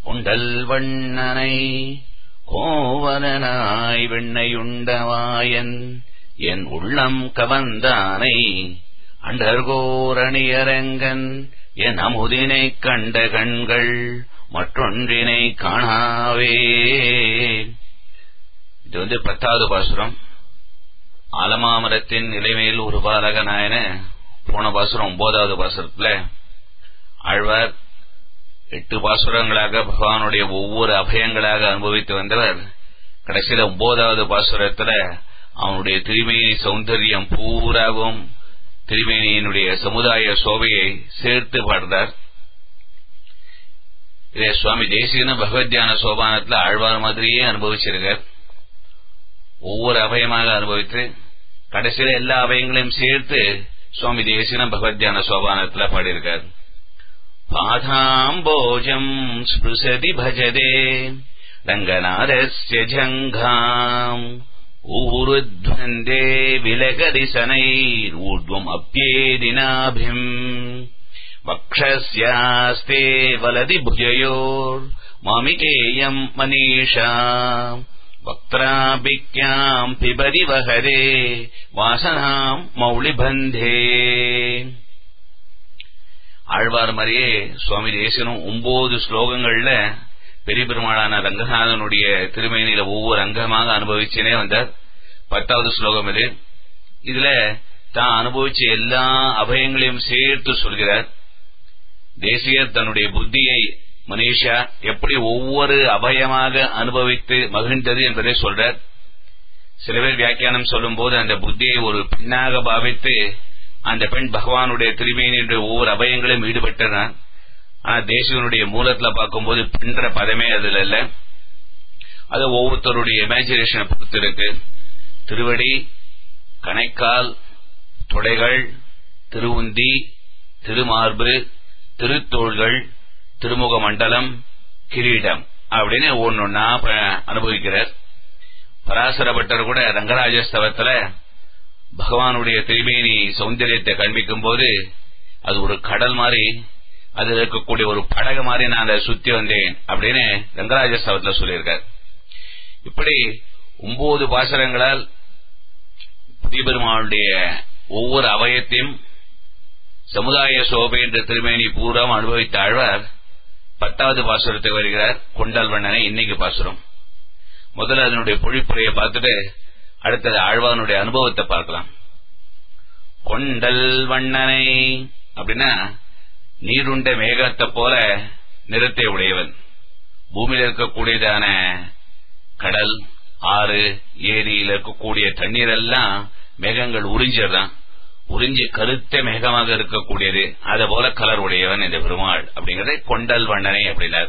உண்டல் வண்ணனை கோவலனாய் வெண்ணையுண்டவாயன் என் உள்ளம் கவந்தானை அண்டர்கோரணியரங்கன் என் அமுதினைக் கண்ட கண்கள் மற்றொன்றினை காணாவே இது வந்து பத்தாவது பாசுரம் ஆலமாமரத்தின் நிலைமையில் ஒரு பாலகனாயன போன பாசுரம் ஒன்பதாவது பாசுரத்துல ஆழ்வார் எட்டு பாசுரங்களாக பகவானுடைய ஒவ்வொரு அபயங்களாக அனுபவித்து வந்தவர் கடைசியில ஒன்பதாவது பாசுரத்துல அவனுடைய திருமேனி சௌந்தரியம் பூராகவும் திருமேனியினுடைய சமுதாய சோபையை சேர்த்து பாடுறார் இதே சுவாமி தேசிகன பகவத்யான சோபானத்துல ஆழ்வார் மாதிரியே அனுபவிச்சிருக்கார் ஒவ்வொரு அபயமாக அனுபவித்து கடைசியில எல்லா அபயங்களையும் சேர்த்து சுவாமி தேசிகன பகவத்யான சோபானத்துல பாடியிருக்கார் பாதாம்போஜம் ஸ்பிருசதி பஜதே ரங்கநாதஸ்ய ஜங்காம் ஊருத்வந்தே விலகதி சனைரூர்ध्वम् அப்யேதினாபிம் வக்ஷஸ்யாஸ்தே வலதி புஜயோர் மாமிகேயம் மनीषा வக்திராபிக்யாம் பிபதி வஹரே வாசனாம் மௌளிபந்தே ஆழ்வார் மாதிரியே சுவாமி தேசனும் ஒன்பது ஸ்லோகங்கள்ல பெரிய பெருமாளான ரங்கநாதனுடைய திருமேனியில ஒவ்வொரு அங்கமாக அனுபவிச்சேனே வந்தார் பத்தாவது ஸ்லோகம் இது இதுல தான் அனுபவிச்ச எல்லா அபயங்களையும் சேர்த்து சொல்கிறார் தேசியர் தன்னுடைய புத்தியை மனிஷா எப்படி ஒவ்வொரு அபயமாக அனுபவித்து மகிழ்ந்தது என்பதை சொல்றார் சில பேர் வியாக்கியானம் சொல்லும் போது அந்த புத்தியை ஒரு பெண்ணாக பாவித்து அந்த பெண் பகவானுடைய திருமேனியுடைய ஒவ்வொரு அபயங்களையும் ஈடுபட்டான் ஆனா தேசிகனுடைய மூலத்துல பார்க்கும்போது பெண்ற பதமே அதுல இல்ல அது ஒவ்வொருத்தருடைய இமேஜினேஷனை பொறுத்து இருக்கு திருவடி கணைக்கால் தொடைகள் திருவுந்தி திருமார்பு திருத்தோள்கள் திருமுக மண்டலம் கிரீடம் அப்படின்னு ஒன்னொன்னா அனுபவிக்கிறார் பராசரப்பட்டர் கூட ரங்கராஜஸ்தவத்துல பகவானுடைய திருமேனி சௌந்தரியத்தை காண்பிக்கும் போது அது ஒரு கடல் மாதிரி அதுல இருக்கக்கூடிய ஒரு படகு மாதிரி நான் அதை சுத்தி வந்தேன் அப்படின்னு ரங்கராஜஸ்தவத்துல சொல்லியிருக்கார் இப்படி ஒன்பது பாசரங்களால் பெருமாளுடைய ஒவ்வொரு அவயத்தையும் சமுதாய சோபை என்ற திருமேனி பூரம் அனுபவித்த ஆழ்வார் பத்தாவது பாசுரத்தை வருகிறார் கொண்டல் வண்ணனை இன்னைக்கு பாசுரம் முதல்ல அதனுடைய பொழிப்புரையை பார்த்துட்டு அடுத்தது ஆழ்வானுடைய அனுபவத்தை பார்க்கலாம் கொண்டல் வண்ணனை அப்படின்னா நீருண்ட மேகத்தை போல நிறத்தை உடையவன் பூமியில் இருக்கக்கூடியதான கடல் ஆறு ஏரியில் இருக்கக்கூடிய தண்ணீர் எல்லாம் மேகங்கள் உறிஞ்சதான் உறிஞ்சி கருத்த மேகமாக இருக்கக்கூடியது அத போல கலர் உடையவன் இந்த பெருமாள் அப்படிங்கறத கொண்டல் வண்ணனை அப்படின்னார்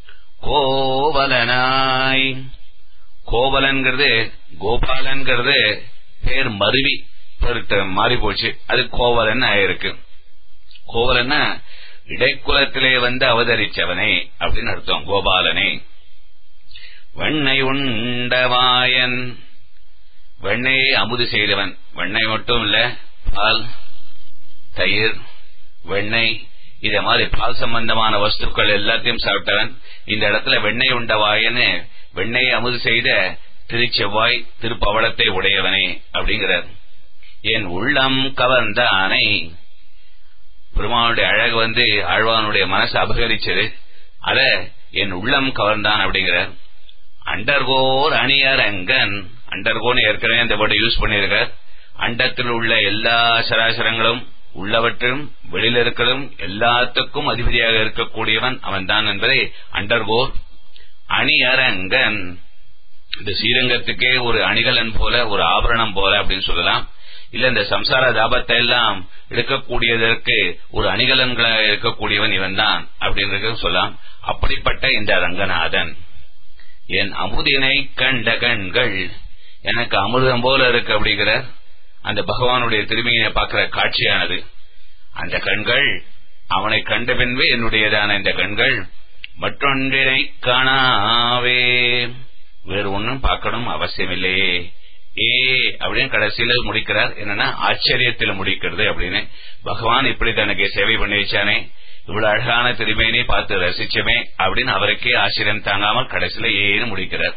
கோவலனாய் கோவலன்கிறது கோபாலன்கிறது பேர் மருவி மாறி போச்சு அது கோவலன் ஆயிருக்கு கோவலன்னா இடைக்குலத்திலே வந்து அவதரிச்சவனே அப்படின்னு அர்த்தம் கோபாலனே வெண்ணை உண்டவாயன் வெண்ணையை அமுது செய்தவன் வெண்ணெய் மட்டும் இல்ல பால் தயிர் வெண்ணெய் இத மாதிரி பால் சம்பந்தமான வஸ்துக்கள் எல்லாத்தையும் சாப்பிட்டவன் இந்த இடத்துல வெண்ணெய் உண்டவாயன்னு வெண்ணெயை அமுது செய்த திருச்செவ்வாய் திருப்பவளத்தை உடையவனே அப்படிங்கிறார் என் உள்ளம் கவர்ந்த ஆனை பெருமானுடைய அழகு வந்து ஆழ்வானுடைய மனசு அபகரிச்சது அத என் உள்ளம் கவர்ந்தான் அப்படிங்கிறார் அண்டர்கோர் அணியரங்கன் அண்டர்கோன்னு ஏற்கனவே இந்த வேர்டு யூஸ் பண்ணியிருக்கார் அண்டத்தில் உள்ள எல்லா சராசரங்களும் உள்ளவற்றும் வெளியில் இருக்கிறதும் எல்லாத்துக்கும் அதிபதியாக இருக்கக்கூடியவன் அவன் தான் என்பதை அண்டர்கோர் அணியரங்கன் இந்த ஸ்ரீரங்கத்துக்கே ஒரு அணிகலன் போல ஒரு ஆபரணம் போல அப்படின்னு சொல்லலாம் இல்ல இந்த சம்சார தாபத்தை எல்லாம் எடுக்கக்கூடியதற்கு ஒரு அணிகலன்களாக இருக்கக்கூடியவன் இவன் தான் அப்படின்றது சொல்லலாம் அப்படிப்பட்ட இந்த ரங்கநாதன் என் அமுதினை கண்ட கண்கள் எனக்கு அமிர்தம் போல இருக்கு அப்படிங்கிற அந்த பகவானுடைய திருமையினை பார்க்கிற காட்சியானது அந்த கண்கள் அவனை கண்ட பின்பு என்னுடையதான இந்த கண்கள் மற்றொன்றினை காணாவே வேறு ஒன்னும் பார்க்கணும் அவசியமில்லையே ஏ அப்படின்னு கடைசியில முடிக்கிறார் என்னன்னா ஆச்சரியத்தில் முடிக்கிறது அப்படின்னு பகவான் இப்படி தனக்கு சேவை பண்ணி வச்சானே இவ்வளவு அழகான திருமேனி பார்த்து ரசிச்சமே அப்படின்னு அவருக்கே ஆச்சரியம் தாங்காமல் கடைசியில ஏன்னு முடிக்கிறார்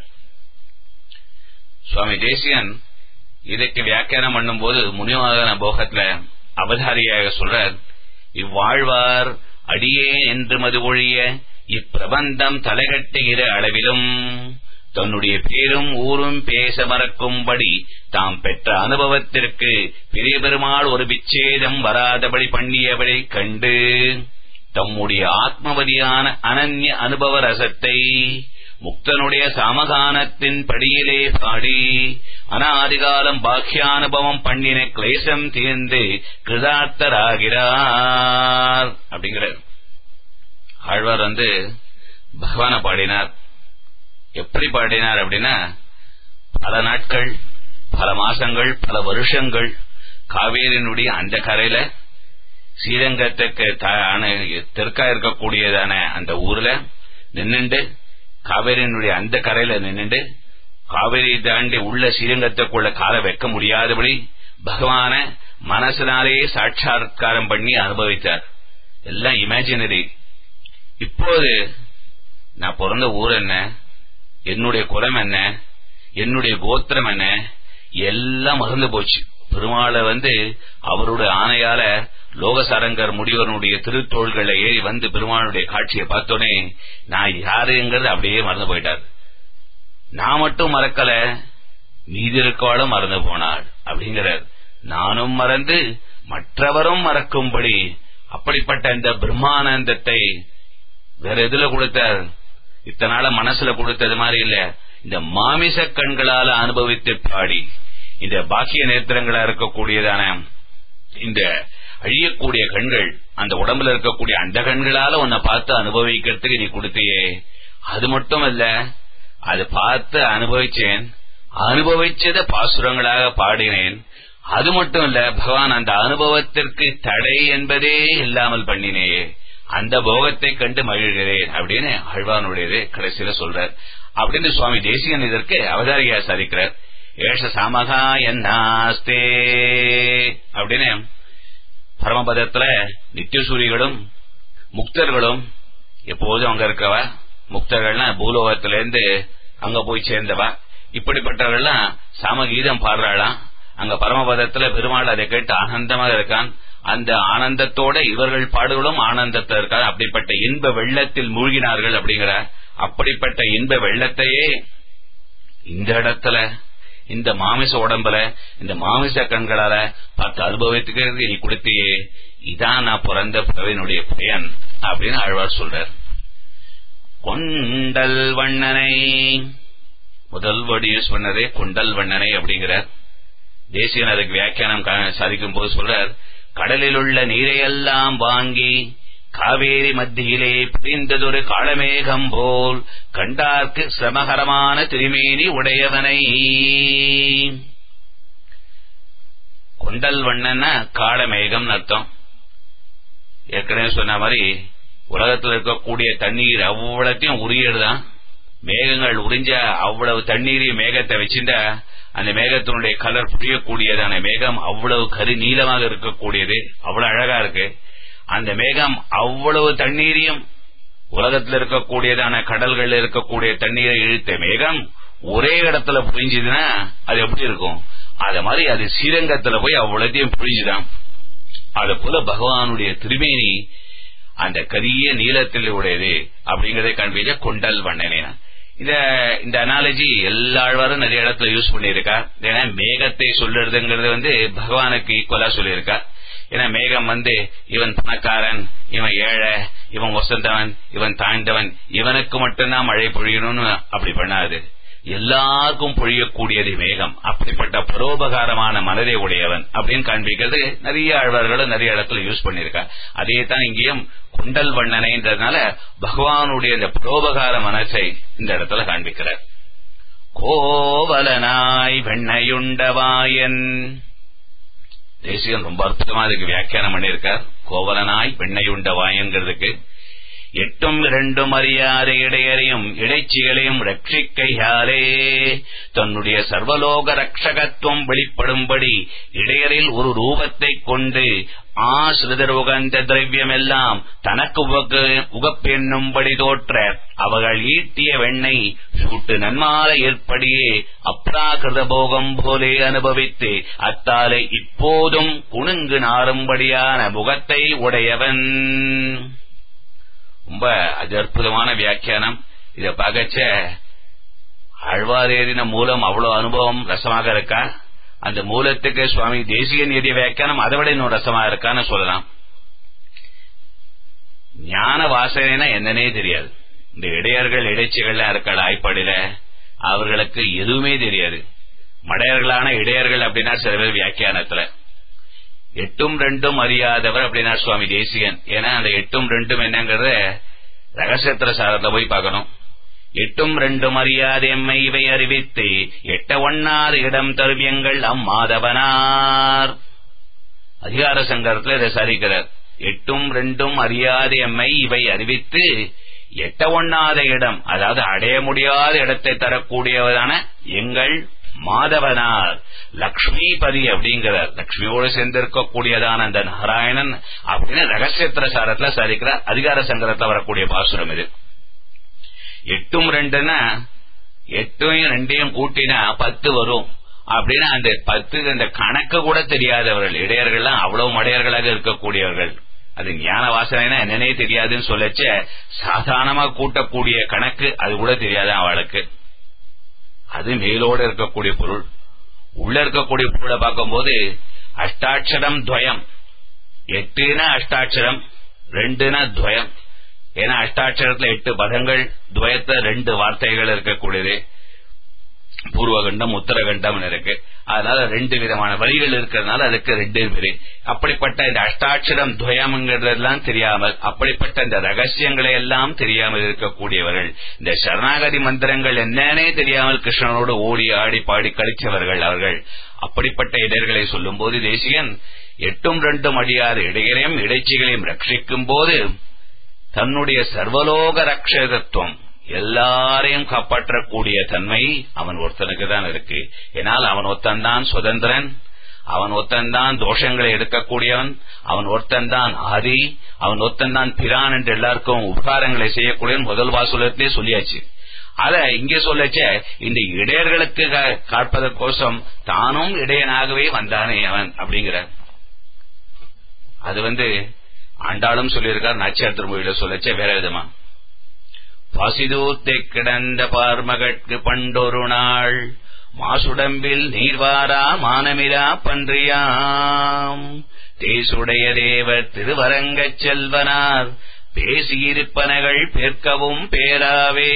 சுவாமி தேசியன் இதற்கு வியாக்கியானம் பண்ணும்போது முனிவாதன போகத்துல அவதாரியாக சொல்றார் இவ்வாழ்வார் அடியே என்று மது ஒழிய இப்பிரபந்தம் தலைகட்டுகிற அளவிலும் தன்னுடைய பேரும் ஊரும் பேச மறக்கும்படி தாம் பெற்ற அனுபவத்திற்கு பெரிய பெருமாள் ஒரு விச்சேதம் வராதபடி பண்ணியபடி கண்டு தம்முடைய ஆத்மவதியான அனன்ய அனுபவ ரசத்தை முக்தனுடைய சமகானத்தின் படியிலே பாடி அனாதிகாலம் பாக்கியானுபவம் பண்ணின கிளேசம் தீர்ந்து கிருதார்த்தராகிறார் அப்படிங்கிறார் ஆழ்வார் வந்து பகவான பாடினார் எப்படி பாடினார் அப்படின்னா பல நாட்கள் பல மாசங்கள் பல வருஷங்கள் காவேரியினுடைய அந்த கரையில ஸ்ரீரங்கத்துக்கு தெற்கா இருக்கக்கூடியதான அந்த ஊர்ல நின்னுண்டு காவேரியினுடைய அந்த கரையில நின்னுண்டு காவேரி தாண்டி உள்ள ஸ்ரீரங்கத்துக்குள்ள காலை வைக்க முடியாதபடி பகவான மனசினாலேயே சாட்சாத்காரம் பண்ணி அனுபவித்தார் எல்லாம் இமேஜினரி இப்போது நான் பிறந்த ஊர் என்ன என்னுடைய குலம் என்ன என்னுடைய கோத்திரம் என்ன எல்லாம் மறந்து போச்சு பெருமாளை வந்து அவருடைய ஆணையால லோகசாரங்கர் முடிவனுடைய திருத்தோள்களை ஏறி வந்து பெருமாளுடைய காட்சியை பார்த்தோன்னே நான் யாருங்கிறது அப்படியே மறந்து போயிட்டார் நான் மட்டும் மறக்கல மீதி இருக்கவாளும் மறந்து போனாள் அப்படிங்கிறார் நானும் மறந்து மற்றவரும் மறக்கும்படி அப்படிப்பட்ட இந்த பிரம்மானந்தத்தை வேற எதுல கொடுத்தார் இத்தனால மனசுல கொடுத்தது மாதிரி இல்ல இந்த மாமிச கண்களால அனுபவித்து பாடி இந்த பாக்கிய நேத்திரங்களா இருக்கக்கூடியதான இந்த அழியக்கூடிய கண்கள் அந்த உடம்புல இருக்கக்கூடிய அந்த கண்களால உன்னை பார்த்து அனுபவிக்கிறதுக்கு நீ கொடுத்தியே அது மட்டும் இல்ல அது பார்த்து அனுபவிச்சேன் அனுபவிச்சத பாசுரங்களாக பாடினேன் அது மட்டும் இல்ல பகவான் அந்த அனுபவத்திற்கு தடை என்பதே இல்லாமல் பண்ணினேயே அந்த போகத்தை கண்டு மகிழ்கிறேன் அப்படின்னு ஆழ்வானுடையது கடைசியில சொல்றார் அப்படின்னு சுவாமி தேசியன் இதற்கு அவதாரியா சாதிக்கிறார் ஏஷ சமகா என்னாஸ்தே அப்படின்னு பரமபதத்துல நித்தியசூரிகளும் முக்தர்களும் எப்போதும் அங்க இருக்கவ முக்தர்கள்னா பூலோகத்திலேருந்து அங்க போய் சேர்ந்தவா இப்படிப்பட்டவர்கள்லாம் சாமகீதம் பாடுறாளாம் அங்க பரமபதத்துல பெருமாள் அதை கேட்டு ஆனந்தமாக இருக்கான் அந்த ஆனந்தத்தோட இவர்கள் பாடுகளும் ஆனந்தத்தை இருக்காது அப்படிப்பட்ட இன்ப வெள்ளத்தில் மூழ்கினார்கள் அப்படிங்கிற அப்படிப்பட்ட இன்ப வெள்ளத்தையே இந்த இடத்துல இந்த மாமிச உடம்புல இந்த மாமிச கண்களால பார்த்து அனுபவித்துக்கிறது நீ கொடுத்தியே இதான் நான் பிறந்த பிறவினுடைய பயன் அப்படின்னு ஆழ்வார் சொல்றார் கொண்டல் வண்ணனை முதல் வேர்டு யூஸ் பண்ணதே கொண்டல் வண்ணனை அப்படிங்கிறார் தேசியன் அதுக்கு வியாக்கியானம் சாதிக்கும் போது சொல்றார் கடலில் உள்ள நீரையெல்லாம் வாங்கி காவேரி மத்தியிலே பிரிந்ததொரு காளமேகம் போல் கண்டார்க்கு சிரமகரமான திருமேனி உடையவனை கொண்டல் வண்ணன்னா காளமேகம் அர்த்தம் ஏற்கனவே சொன்ன மாதிரி உலகத்தில் இருக்கக்கூடிய தண்ணீர் அவ்வளத்தையும் உரியதுதான் மேகங்கள் உறிஞ்ச அவ்வளவு தண்ணீரையும் மேகத்தை வச்சிருந்தா அந்த மேகத்தினுடைய கலர் புரியக்கூடியதான மேகம் அவ்வளவு கரு நீளமாக இருக்கக்கூடியது அவ்வளவு அழகா இருக்கு அந்த மேகம் அவ்வளவு தண்ணீரையும் உலகத்தில் இருக்கக்கூடியதான கடல்கள் இருக்கக்கூடிய தண்ணீரை இழுத்த மேகம் ஒரே இடத்துல புரிஞ்சுதுன்னா அது எப்படி இருக்கும் அத மாதிரி அது ஸ்ரீரங்கத்துல போய் அவ்வளத்தையும் புரிஞ்சுதான் அது போல பகவானுடைய திருமேனி அந்த கரிய நீளத்தில் உடையது அப்படிங்கறதை காண்பிக்க கொண்டல் வண்ணனே இத இந்த அனாலஜி எல்லா ஆழ்வாரும் நிறைய இடத்துல யூஸ் பண்ணியிருக்கா ஏன்னா மேகத்தை சொல்லுறதுங்கிறது வந்து பகவானுக்கு ஈக்குவலா சொல்லியிருக்கா ஏன்னா மேகம் வந்து இவன் பணக்காரன் இவன் ஏழை இவன் வசந்தவன் இவன் தாழ்ந்தவன் இவனுக்கு மட்டும்தான் மழை பொழியணும்னு அப்படி பண்ணாது எல்லாருக்கும் பொழியக்கூடியது மேகம் அப்படிப்பட்ட பரோபகாரமான மனதை உடையவன் அப்படின்னு காண்பிக்கிறது நிறைய ஆழ்வார்களும் நிறைய இடத்துல யூஸ் பண்ணிருக்கா அதே தான் இங்கேயும் குண்டல் வண்ணனைன்றதுனால பகவானுடைய இந்த பரோபகார மனசை இந்த இடத்துல காண்பிக்கிறார் கோவலனாய் வெண்ணையுண்டவாயன் தேசியம் ரொம்ப அற்புதமா அதுக்கு வியாக்கியானம் பண்ணியிருக்கார் கோவலனாய் வெண்ணையுண்ட வாயன்கிறதுக்கு எட்டும் இரண்டும் அறியாத இடையறையும் இடைச்சிகளையும் ரட்சிக்கையாலே தன்னுடைய சர்வலோக ரட்சகத்துவம் வெளிப்படும்படி இடையரில் ஒரு ரூபத்தை கொண்டு ஆசிரிதர் உகந்த திரவியமெல்லாம் தனக்கு உகப்பென்னும்படி தோற்ற அவர்கள் ஈட்டிய வெண்ணெய் சூட்டு நன்மால ஏற்படியே அப்ராகிருத போகம் போலே அனுபவித்து அத்தாலே இப்போதும் குணுங்கு நாரும்படியான முகத்தை உடையவன் ரொம்ப அது அற்புதமான வியாக்கியானம் இத பகச்ச ஆழ்வாரேறின மூலம் அவ்வளவு அனுபவம் ரசமாக இருக்கா அந்த மூலத்துக்கு சுவாமி தேசியன் எழுதிய வியாக்கியானம் அதை விட இன்னும் ரசமா இருக்கான்னு சொல்லலாம் ஞான வாசனைனா என்னன்னே தெரியாது இந்த இடையர்கள் இடைச்சிகள்லாம் இருக்காள் ஆய்ப்பாடியில அவர்களுக்கு எதுவுமே தெரியாது மடையர்களான இடையர்கள் அப்படின்னா சில பேர் வியாக்கியானத்துல எட்டும் ரெண்டும் அறியாதவர் அப்படின்னா சுவாமி தேசிகன் ஏன்னா அந்த எட்டும் ரெண்டும் என்னங்கறத ரகசியத்திர சாரத்தை போய் பார்க்கணும் எட்டும் ரெண்டும் அறியாத எம்மை இவை அறிவித்து எட்ட ஒன்னாறு இடம் தருவியங்கள் அம்மாதவனார் அதிகார சங்கரத்துல இதை சரிக்கிறார் எட்டும் ரெண்டும் அறியாத எம்மை இவை அறிவித்து எட்ட ஒண்ணாத இடம் அதாவது அடைய முடியாத இடத்தை தரக்கூடியவதான எங்கள் மாதவனார் லக்ஷ்மிபதி அப்படிங்கிறார் லக்ஷ்மியோடு சேர்ந்திருக்கக்கூடியதான அந்த நாராயணன் அப்படின்னு ரகசியத்திர சாரத்துல சரிக்கிறார் அதிகார சங்கரத்துல வரக்கூடிய பாசுரம் இது எட்டும் ரெண்டுன்னா எட்டையும் ரெண்டையும் கூட்டினா பத்து வரும் அப்படின்னா அந்த பத்து அந்த கணக்கு கூட தெரியாதவர்கள் இடையர்கள்லாம் அவ்வளவு மடையர்களாக இருக்கக்கூடியவர்கள் அது ஞான வாசனைனா என்னன்னே தெரியாதுன்னு சொல்லச்ச சாதாரணமா கூட்டக்கூடிய கணக்கு அது கூட தெரியாது அவளுக்கு அது மேலோடு இருக்கக்கூடிய பொருள் உள்ள இருக்கக்கூடிய பொருளை பார்க்கும்போது அஷ்டாட்சரம் துவயம் எட்டுனா அஷ்டாட்சரம் ரெண்டுனா துவயம் ஏன்னா அஷ்டாட்சரத்துல எட்டு பதங்கள் துவயத்துல ரெண்டு வார்த்தைகள் இருக்கக்கூடியது பூர்வகண்டம் உத்தரகண்டம் இருக்கு அதனால ரெண்டு விதமான வழிகள் இருக்கிறதுனால அதுக்கு ரெண்டு பேரு அப்படிப்பட்ட இந்த அஷ்டாட்சரம் துவயம்ங்கிறதெல்லாம் தெரியாமல் அப்படிப்பட்ட இந்த ரகசியங்களை எல்லாம் தெரியாமல் இருக்கக்கூடியவர்கள் இந்த சரணாகதி மந்திரங்கள் என்னன்னே தெரியாமல் கிருஷ்ணனோடு ஓடி ஆடி பாடி கழிச்சவர்கள் அவர்கள் அப்படிப்பட்ட இடர்களை சொல்லும் போது தேசியன் எட்டும் ரெண்டும் அடியாத இடையரையும் இடைச்சிகளையும் ரட்சிக்கும் போது தன்னுடைய சர்வலோக ரக்ஷகத்துவம் எல்லாரையும் காப்பாற்றக்கூடிய தன்மை அவன் ஒருத்தனுக்கு தான் இருக்கு ஏனால் அவன் ஒருத்தன்தான் சுதந்திரன் அவன் ஒருத்தன்தான் தோஷங்களை எடுக்கக்கூடியவன் அவன் ஒருத்தன்தான் ஆதி அவன் ஒருத்தன்தான் பிரான் என்று எல்லாருக்கும் உபகாரங்களை செய்யக்கூடியவன் முதல் வாசுலத்திலே சொல்லியாச்சு அத இங்கே சொல்லச்ச இந்த இடையர்களுக்கு காப்பதற்கோசம் தானும் இடையனாகவே வந்தானே அவன் அப்படிங்கிற அது வந்து ஆண்டாளும் சொல்லியிருக்கார் நாச்சியார் திருமொழியில சொல்லச்ச வேற விதமா பசிதூத்தை கிடந்த பார்மகட்கு பண்டொரு நாள் மாசுடம்பில் நீர்வாரா மானமிரா பன்றியாம் தேசுடைய தேவர் திருவரங்கச் செல்வனார் பேசியிருப்பனகள் பேர்க்கவும் பேராவே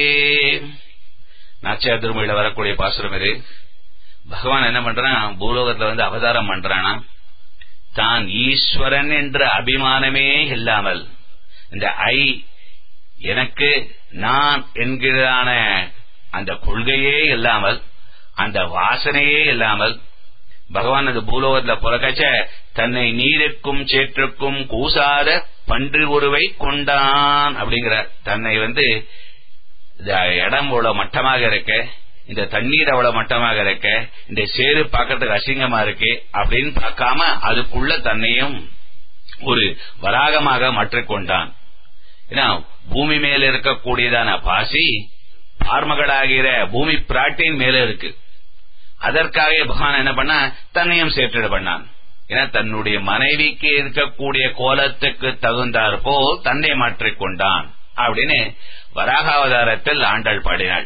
நாச்சியார் திருமொழியில வரக்கூடிய பாசுரம் இது பகவான் என்ன பண்றான் பூலோகத்துல வந்து அவதாரம் பண்றானா தான் ஈஸ்வரன் என்ற அபிமானமே இல்லாமல் இந்த ஐ எனக்கு நான் என்கிறான அந்த கொள்கையே இல்லாமல் அந்த வாசனையே இல்லாமல் பகவான் அந்த பூலோகத்துல புறக்கச்ச தன்னை நீருக்கும் சேற்றுக்கும் கூசாத பன்று ஒருவை கொண்டான் அப்படிங்கிற தன்னை வந்து இடம் அவ்வளவு மட்டமாக இருக்க இந்த தண்ணீர் அவ்வளவு மட்டமாக இருக்க இந்த சேரு பார்க்கறதுக்கு அசிங்கமா இருக்கு அப்படின்னு பார்க்காம அதுக்குள்ள தன்னையும் ஒரு வராகமாக மாற்றிக்கொண்டான் ஏன்னா பூமி மேல இருக்கக்கூடியதான பாசி பார்மகளாகிற பூமி பிராட்டின் மேல இருக்கு அதற்காக பகவான் என்ன பண்ணா தன்னையும் சேற்றிட பண்ணான் ஏன்னா தன்னுடைய மனைவிக்கு இருக்கக்கூடிய கோலத்துக்கு தகுந்தாற் போல் தன்னை மாற்றிக்கொண்டான் அப்படின்னு வராகாவதாரத்தில் ஆண்டாள் பாடினாள்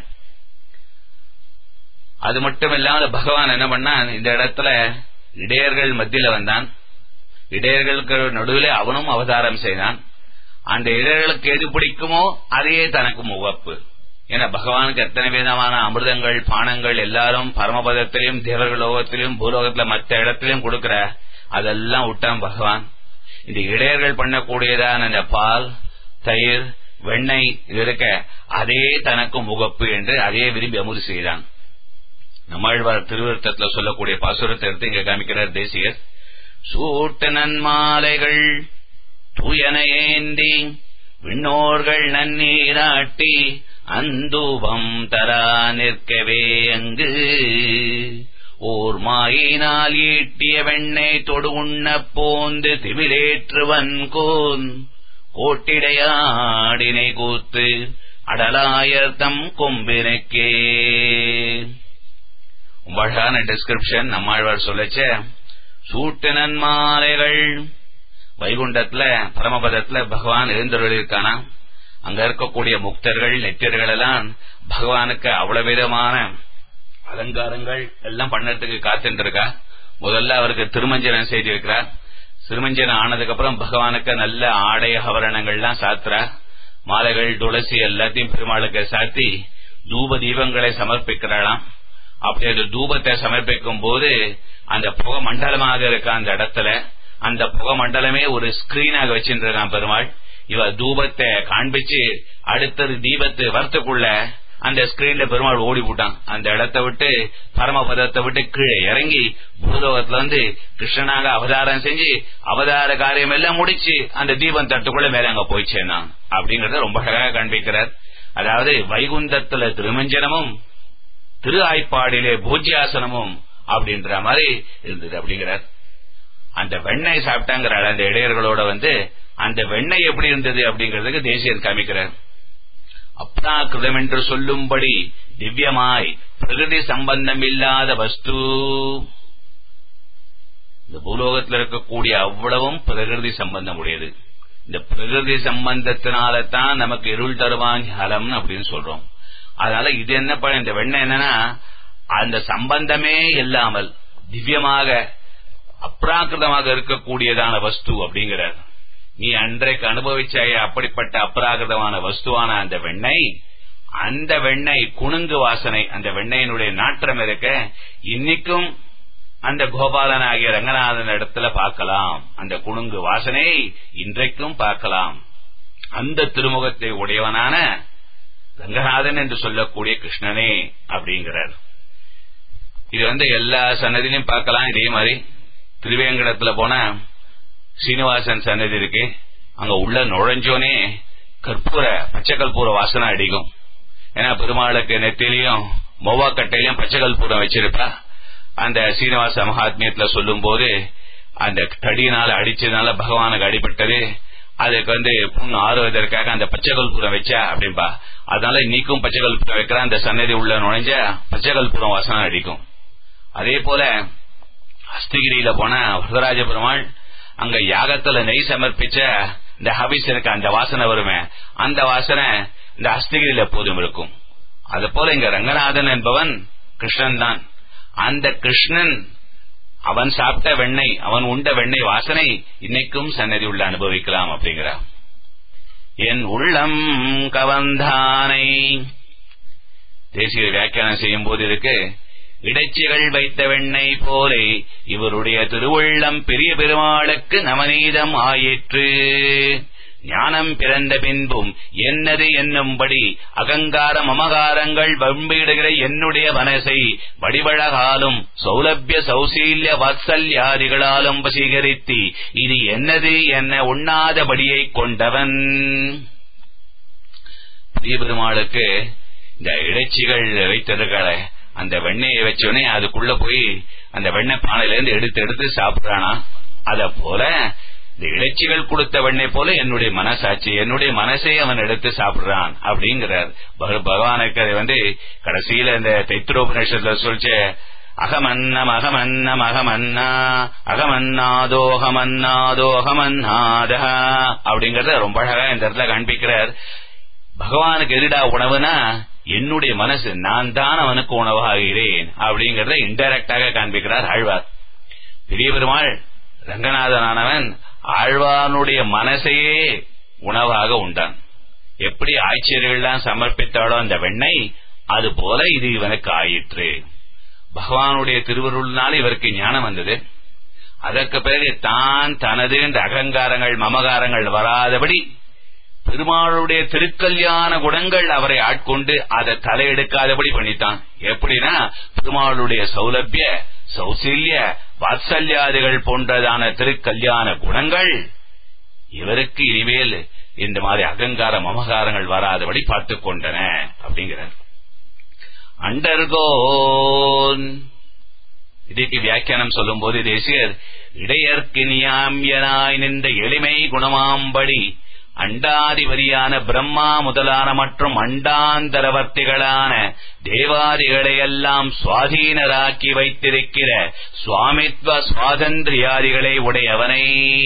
அது மட்டும் இல்லாமல் பகவான் என்ன பண்ணான் இந்த இடத்துல இடையர்கள் மத்தியில வந்தான் இடையர்களுக்கு நடுவில் அவனும் அவதாரம் செய்தான் அந்த இடையர்களுக்கு எது பிடிக்குமோ அதையே தனக்கு முகப்பு ஏன்னா பகவானுக்கு எத்தனை விதமான அமிர்தங்கள் பானங்கள் எல்லாரும் பரமபதத்திலையும் தேவர்கள் லோகத்திலையும் பூலோகத்துல மற்ற இடத்திலையும் கொடுக்கிற அதெல்லாம் விட்டான் பகவான் இந்த இடையர்கள் பண்ணக்கூடியதான இந்த பால் தயிர் வெண்ணெய் இது இருக்க அதே தனக்கு முகப்பு என்று அதே விரும்பி அமுது செய்தான் நம்மாழ்வார் திருவிருத்தத்துல சொல்லக்கூடிய பாசுரத்தை எடுத்து இங்க காமிக்கிறார் தேசியர் சூட்டு நன்மாலைகள் தூயன ஏந்தி விண்ணோர்கள் நன்னீராட்டி அந்தூபம் தரா நிற்கவே அங்கு ஓர் மாயினால் ஈட்டிய வெண்ணை தொடு உண்ண போந்து திமிரேற்றுவன் கோன் கோட்டிடையாடினை கூத்து அடலாயர் தம் கொம்பினக்கே அழகான டிஸ்கிரிப்ஷன் நம்மாழ்வார் சொல்லச்ச சூட்டு நன்மாலைகள் வைகுண்டத்துல பரமபதத்துல பகவான் எழுந்தருளிருக்கானா அங்க இருக்கக்கூடிய முக்தர்கள் நெத்தியர்கள் எல்லாம் பகவானுக்கு அவ்வளவு விதமான அலங்காரங்கள் எல்லாம் பண்ணறதுக்கு காத்துட்டு இருக்கா முதல்ல அவருக்கு திருமஞ்சனம் செய்திருக்கிறார் திருமஞ்சனம் ஆனதுக்கு அப்புறம் பகவானுக்கு நல்ல ஆடை ஆபரணங்கள்லாம் சாத்துறா மாலைகள் துளசி எல்லாத்தையும் பெருமாளுக்கு சாத்தி தூப தீபங்களை சமர்ப்பிக்கிறாளாம் அப்படி அந்த தூபத்தை சமர்ப்பிக்கும் போது அந்த புகை மண்டலமாக இருக்க அந்த இடத்துல அந்த புகை மண்டலமே ஒரு ஸ்கிரீனாக வச்சிருக்கான் பெருமாள் இவ தூபத்தை காண்பிச்சு அடுத்தது தீபத்து வரத்துக்குள்ள அந்த ஸ்கிரீன்ல பெருமாள் ஓடி விட்டான் அந்த இடத்தை விட்டு பரமபதத்தை விட்டு கீழே இறங்கி பூலோகத்துல வந்து கிருஷ்ணனாக அவதாரம் செஞ்சு அவதார காரியம் எல்லாம் முடிச்சு அந்த தீபம் தட்டுக்குள்ள மேல அங்க போய் சேர்ந்தான் அப்படிங்கறத ரொம்ப அழகாக காண்பிக்கிறார் அதாவது வைகுந்தத்துல திருமஞ்சனமும் திரு ஆய்ப்பாடிலே பூஜ்யாசனமும் அப்படின்ற மாதிரி இருந்தது அப்படிங்கிறார் அந்த வெண்ணெய் சாப்பிட்டாங்கிற அந்த இடையர்களோட வந்து அந்த வெண்ணெய் எப்படி இருந்தது அப்படிங்கறதுக்கு தேசியன் காமிக்கிறார் அப்ராகிருதம் என்று சொல்லும்படி திவ்யமாய் பிரகிருதி சம்பந்தம் இல்லாத வஸ்து இந்த பூலோகத்தில் இருக்கக்கூடிய அவ்வளவும் பிரகிருதி சம்பந்தம் உடையது இந்த பிரகிருதி சம்பந்தத்தினால தான் நமக்கு இருள் தருவான் ஹலம்னு அப்படின்னு சொல்றோம் அதனால இது என்ன பண்ண இந்த வெண்ணெய் என்னன்னா அந்த சம்பந்தமே இல்லாமல் திவ்யமாக அப்ராகிருதமாக இருக்கக்கூடியதான வஸ்து அப்படிங்கிறார் நீ அன்றைக்கு அனுபவிச்சாய அப்படிப்பட்ட அப்ராகிருதமான வஸ்துவான அந்த வெண்ணெய் அந்த வெண்ணெய் குணுங்கு வாசனை அந்த வெண்ணெயினுடைய நாற்றம் இருக்க இன்னைக்கும் அந்த கோபாலன் ஆகிய ரங்கநாதன் இடத்துல பார்க்கலாம் அந்த குணுங்கு வாசனை இன்றைக்கும் பார்க்கலாம் அந்த திருமுகத்தை உடையவனான ரங்கநாதன் என்று சொல்லக்கூடிய கிருஷ்ணனே அப்படிங்கிறார் இது வந்து எல்லா சன்னதியிலும் பார்க்கலாம் இதே மாதிரி திருவேங்கடத்துல போன சீனிவாசன் சன்னதி இருக்கு அங்க உள்ள நுழைஞ்சோனே கற்பூர பச்சை கற்பூர வாசனை அடிக்கும் ஏன்னா பெருமாளுக்கு நெத்திலையும் மொவா கட்டையிலையும் பச்சை கற்பூரம் வச்சிருப்பா அந்த சீனிவாச மகாத்மியத்துல சொல்லும் போது அந்த தடியினால அடிச்சதுனால பகவானுக்கு அடிபட்டது அதுக்கு வந்து புண்ணு ஆறுவதற்காக அந்த பச்சை கற்பூரம் வச்சா அப்படின்பா அதனால இன்னைக்கும் பச்சை கற்பூரம் வைக்கிற அந்த சன்னதி உள்ள நுழைஞ்ச பச்சை கற்பூரம் வாசனை அடிக்கும் அதே போல அஸ்திகிரியில போன வரதராஜ பெருமாள் அங்க யாகத்துல நெய் சமர்ப்பிச்ச இந்த ஹபிசனுக்கு அந்த வாசனை வருமே அந்த வாசனை இந்த அஸ்திகிரியில எப்போதும் இருக்கும் அது போல இங்க ரங்கநாதன் என்பவன் கிருஷ்ணன் தான் அந்த கிருஷ்ணன் அவன் சாப்பிட்ட வெண்ணெய் அவன் உண்ட வெண்ணெய் வாசனை இன்னைக்கும் சன்னதி உள்ள அனுபவிக்கலாம் அப்படிங்கிறான் என் உள்ளம் கவந்தானை தேசிய வியாக்கியானம் செய்யும் போது இருக்கு இடைச்சிகள் வைத்த வெண்ணெய் போலே இவருடைய திருவுள்ளம் பெரிய பெருமாளுக்கு நவநீதம் ஆயிற்று ஞானம் பிறந்த பின்பும் என்னது என்னும்படி அகங்கார மமகாரங்கள் வம்பிடுகிற என்னுடைய மனசை வடிவழகாலும் சௌலபிய சௌசீல்ய வாத்சல்யாதிகளாலும் வசீகரித்து இது என்னது என்ன உண்ணாதபடியை கொண்டவன் பெரிய பெருமாளுக்கு இந்த இடைச்சிகள் வைத்திருக்கிற அந்த வெண்ணெயை வச்சோடனே அதுக்குள்ள போய் அந்த வெண்ணெய் பானையில இருந்து எடுத்து எடுத்து சாப்பிடுறானா அத போல இந்த இடைச்சிகள் கொடுத்த வெண்ணெய் போல என்னுடைய மனசாட்சி என்னுடைய மனசை அவன் எடுத்து சாப்பிடுறான் அப்படிங்கிறார் பகவானுக்கு அது வந்து கடைசியில இந்த தைத்திரோபநிஷத்துல சொல்லிச்ச அகமன்னம் அகமன்னம் அகமன்னா அகமன்னாதோ அகமன்னாதோ அகமன்னாத அப்படிங்கறத ரொம்ப அழகா இந்த இடத்துல காண்பிக்கிறார் பகவானுக்கு எதிரா உணவுனா என்னுடைய மனசு நான் தான் அவனுக்கு உணவாகிறேன் அப்படிங்கறத இன்டைரக்டாக காண்பிக்கிறார் ஆழ்வார் பெரிய பெருமாள் ரங்கநாதனானவன் ஆழ்வானுடைய மனசையே உணவாக உண்டான் எப்படி ஆட்சியர்கள்லாம் சமர்ப்பித்தாளோ அந்த வெண்ணெய் அது போல இது இவனுக்கு ஆயிற்று பகவானுடைய திருவருள்னால இவருக்கு ஞானம் வந்தது அதற்கு பிறகு தான் தனது என்ற அகங்காரங்கள் மமகாரங்கள் வராதபடி பெருமாளுடைய திருக்கல்யாண குணங்கள் அவரை ஆட்கொண்டு அதை தலையெடுக்காதபடி பண்ணித்தான் எப்படின்னா பெருமாளுடைய சௌலபிய சௌசல்ய வாத்சல்யாதிகள் போன்றதான திருக்கல்யாண குணங்கள் இவருக்கு இனிமேல் இந்த மாதிரி அகங்கார மமகாரங்கள் வராதபடி பார்த்துக் கொண்டன அப்படிங்கிறார் அண்டர்கோன் இதுக்கு வியாக்கியானம் சொல்லும் போது தேசியர் இடையற்கு நியாமியனாய் நின்ற எளிமை குணமாம்படி அண்டாதிபதியான பிரம்மா முதலான மற்றும் அண்டாந்தரவர்த்திகளான தேவாதிகளையெல்லாம் சுவாதீனராக்கி வைத்திருக்கிற சுவாமித்வ சுவாதந்திரியாதிகளை உடையவனை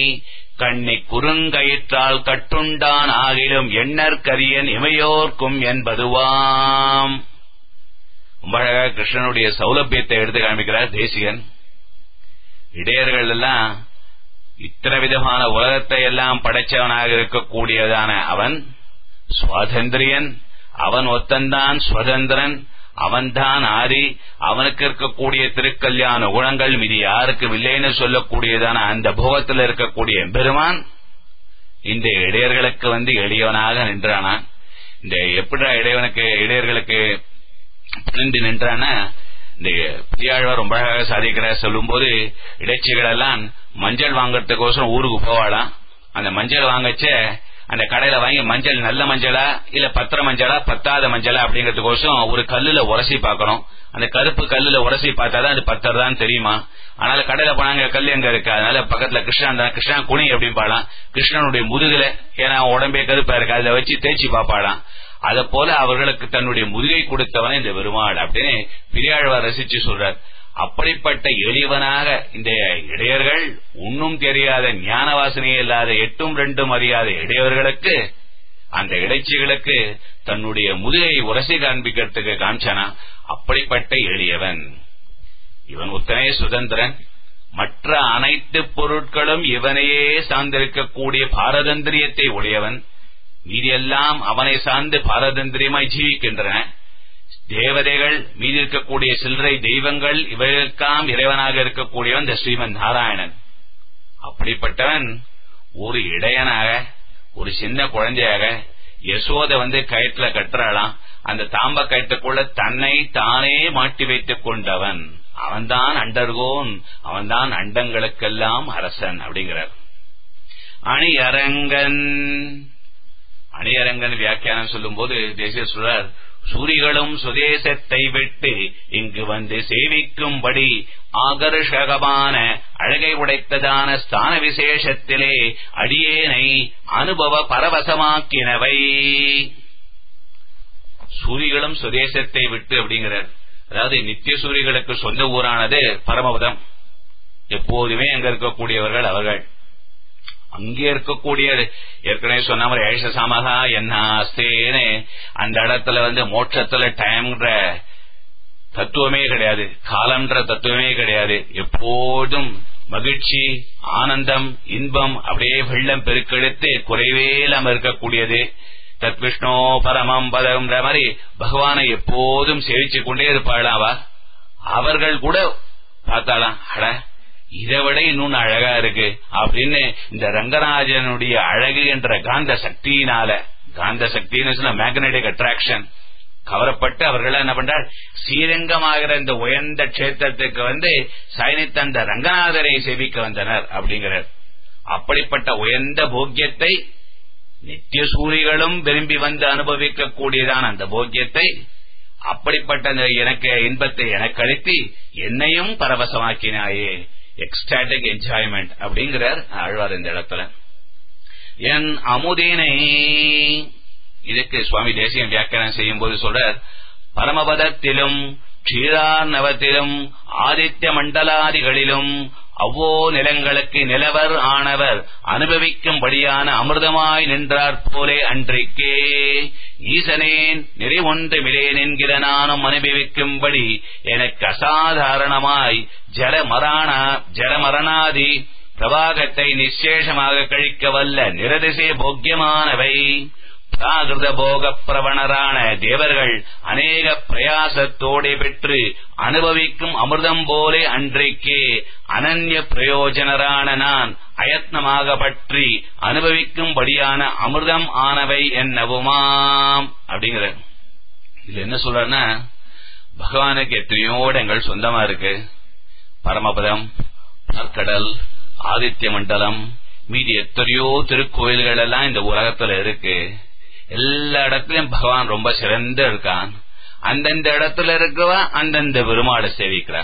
கண்ணி குறுங்கயிற்றால் கட்டுண்டான் ஆகிலும் எண்ணற்கரியன் இமையோர்க்கும் என்பதுவாம் ரொம்ப அழகா கிருஷ்ணனுடைய சௌலபியத்தை எடுத்து காமிக்கிறார் தேசிகன் இடையர்கள் எல்லாம் இத்தனை விதமான உலகத்தை எல்லாம் படைச்சவனாக இருக்கக்கூடியதான அவன் சுவாதந்திரியன் அவன் ஒத்தன்தான் சுதந்திரன் அவன்தான் ஆதி அவனுக்கு இருக்கக்கூடிய திருக்கல்யாண குணங்கள் மீது யாருக்கும் இல்லைன்னு சொல்லக்கூடியதான அந்த போகத்தில் இருக்கக்கூடிய பெருமான் இந்த இடையர்களுக்கு வந்து எளியவனாக நின்றானான் இந்த எப்படிடா இடையவனுக்கு இடையர்களுக்கு பிரிந்து நின்றான இந்த பெரியாழ்வார் ரொம்ப அழகாக சாதிக்கிறார் சொல்லும் போது இடைச்சிகள் எல்லாம் மஞ்சள் வாங்கறதுக்கோசரம் ஊருக்கு போவாளாம் அந்த மஞ்சள் வாங்கச்ச அந்த கடையில வாங்கி மஞ்சள் நல்ல மஞ்சளா இல்ல பத்திர மஞ்சளா பத்தாத மஞ்சளா அப்படிங்கறதுக்கோசரம் ஒரு கல்லுல உரசி பார்க்கணும் அந்த கருப்பு கல்லுல உரசி பார்த்தாதான் அது பத்தர் தான் தெரியுமா அதனால கடையில போனாங்க கல் எங்க இருக்கு அதனால பக்கத்துல கிருஷ்ணன் தான் கிருஷ்ணா குனி அப்படின்னு பாடலாம் கிருஷ்ணனுடைய முதுகுல ஏன்னா உடம்பே கருப்பா இருக்கு அதை வச்சு தேய்ச்சி பாப்பாடாம் அத போல அவர்களுக்கு தன்னுடைய முதுகை கொடுத்தவன் இந்த பெருமாள் அப்படின்னு பெரியாழ்வார் ரசிச்சு சொல்றார் அப்படிப்பட்ட எளியவனாக இந்த இடையர்கள் ஒன்னும் தெரியாத ஞான வாசனையே இல்லாத எட்டும் ரெண்டும் அறியாத இடையவர்களுக்கு அந்த இடைச்சிகளுக்கு தன்னுடைய முதுகை உரசி காண்பிக்கிறதுக்கு காமிச்சானா அப்படிப்பட்ட எளியவன் இவன் உத்தனே சுதந்திரன் மற்ற அனைத்து பொருட்களும் இவனையே சார்ந்திருக்கக்கூடிய பாரதந்திரியத்தை உடையவன் மீதியெல்லாம் அவனை சார்ந்து பாரதந்திரியமாய் ஜீவிக்கின்றன தேவதைகள் மீதி இருக்கக்கூடிய சில்லறை தெய்வங்கள் இவைகளுக்காம் இறைவனாக இருக்கக்கூடியவன் இந்த ஸ்ரீமன் நாராயணன் அப்படிப்பட்டவன் ஒரு இடையனாக ஒரு சின்ன குழந்தையாக யசோத வந்து கயிற்றுல கட்டுறாளாம் அந்த தாம்ப கயிற்றுக்குள்ள தன்னை தானே மாட்டி வைத்துக் கொண்டவன் அவன்தான் அண்டர்கோன் அவன்தான் அண்டங்களுக்கெல்லாம் அரசன் அப்படிங்கிறார் அணியரங்கன் அணியரங்கன் வியாக்கியானம் சொல்லும் போது தேசிய சொல்றார் சூரிகளும் சுதேசத்தை விட்டு இங்கு வந்து சேவிக்கும்படி ஆகர்ஷகமான அழகை உடைத்ததான ஸ்தான விசேஷத்திலே அடியேனை அனுபவ பரவசமாக்கினவை சூரிகளும் சுதேசத்தை விட்டு அப்படிங்கிறார் அதாவது நித்திய சூரிகளுக்கு சொந்த ஊரானது பரமபதம் எப்போதுமே அங்க இருக்கக்கூடியவர்கள் அவர்கள் அங்கே இருக்கக்கூடிய ஏற்கனவே சொன்ன மாதிரி ஏஷ சமகா என்ன அஸ்தேன்னு அந்த இடத்துல வந்து மோட்சத்துல டைம்ன்ற தத்துவமே கிடையாது காலம்ன்ற தத்துவமே கிடையாது எப்போதும் மகிழ்ச்சி ஆனந்தம் இன்பம் அப்படியே வெள்ளம் பெருக்கெடுத்து குறைவே இல்லாம இருக்கக்கூடியது தத் விஷ்ணு பரமம் பதம்ன்ற மாதிரி பகவானை எப்போதும் சேவிச்சு கொண்டே இருப்பாளாவா அவர்கள் கூட பார்த்தாலாம் அட இதை விட இன்னொன்னு அழகா இருக்கு அப்படின்னு இந்த ரங்கராஜனுடைய அழகு என்ற காந்த சக்தியினால காந்த சக்தின்னு சொன்ன மேக்னெட்டிக் அட்ராக்ஷன் கவரப்பட்டு அவர்கள் என்ன பண்றார் ஸ்ரீரங்கமாகிற இந்த உயர்ந்த கஷேத்திரத்துக்கு வந்து சயனித்த அந்த ரங்கநாதரை சேவிக்க வந்தனர் அப்படிங்கிறார் அப்படிப்பட்ட உயர்ந்த போக்கியத்தை நித்திய சூரிகளும் விரும்பி வந்து அனுபவிக்க கூடியதான அந்த போக்கியத்தை அப்படிப்பட்ட அந்த எனக்கு இன்பத்தை எனக்கு அளித்து என்னையும் பரவசமாக்கினாயே எக்ஸ்டாட்டிக் என்ஜாய்மெண்ட் அப்படிங்கிறார் ஆழ்வார் இந்த இடத்துல என் அமுதினை இதுக்கு சுவாமி தேசியம் வியாக்கியானம் செய்யும் போது சொல்றார் பரமபதத்திலும் க்ஷீரார்ணவத்திலும் ஆதித்ய மண்டலாதிகளிலும் அவ்வோ நிலங்களுக்கு நிலவர் ஆனவர் அனுபவிக்கும்படியான அமிர்தமாய் நின்றார் போலே அன்றைக்கே ஈசனேன் நிறைவொன்று மிலேன் என்கிற நானும் அனுபவிக்கும்படி எனக்கு அசாதாரணமாய் ஜலமராண ஜலமரணாதி பிரபாகத்தை நிச்சேஷமாக கழிக்க வல்ல நிரதிசை போக்கியமானவை பிராகிருத போக பிரவணரான தேவர்கள் அநேக பிரயாசத்தோടെ பெற்று அனுபவிக்கும் அமிர்தம் போலே அன்றைக்கே அனன்ய பிரயோஜனரான நான் அயத்னமாக பற்றி அனுபவிக்கும்படியான அமிர்தம் ஆனவை என்னவுமாம் அப்படிங்கிற இதுல என்ன சொல்றன்னா பகவானுக்கு எத்தனையோ இடங்கள் சொந்தமா இருக்கு பரமபதம் கடல் ஆதித்ய மண்டலம் மீதி எத்தனையோ திருக்கோயில்கள் எல்லாம் இந்த உலகத்துல இருக்கு எல்லா இடத்துலயும் பகவான் ரொம்ப சிறந்து இருக்கான் அந்தந்த இடத்துல இருக்கவா அந்தந்த பெருமாளை சேவிக்கிறா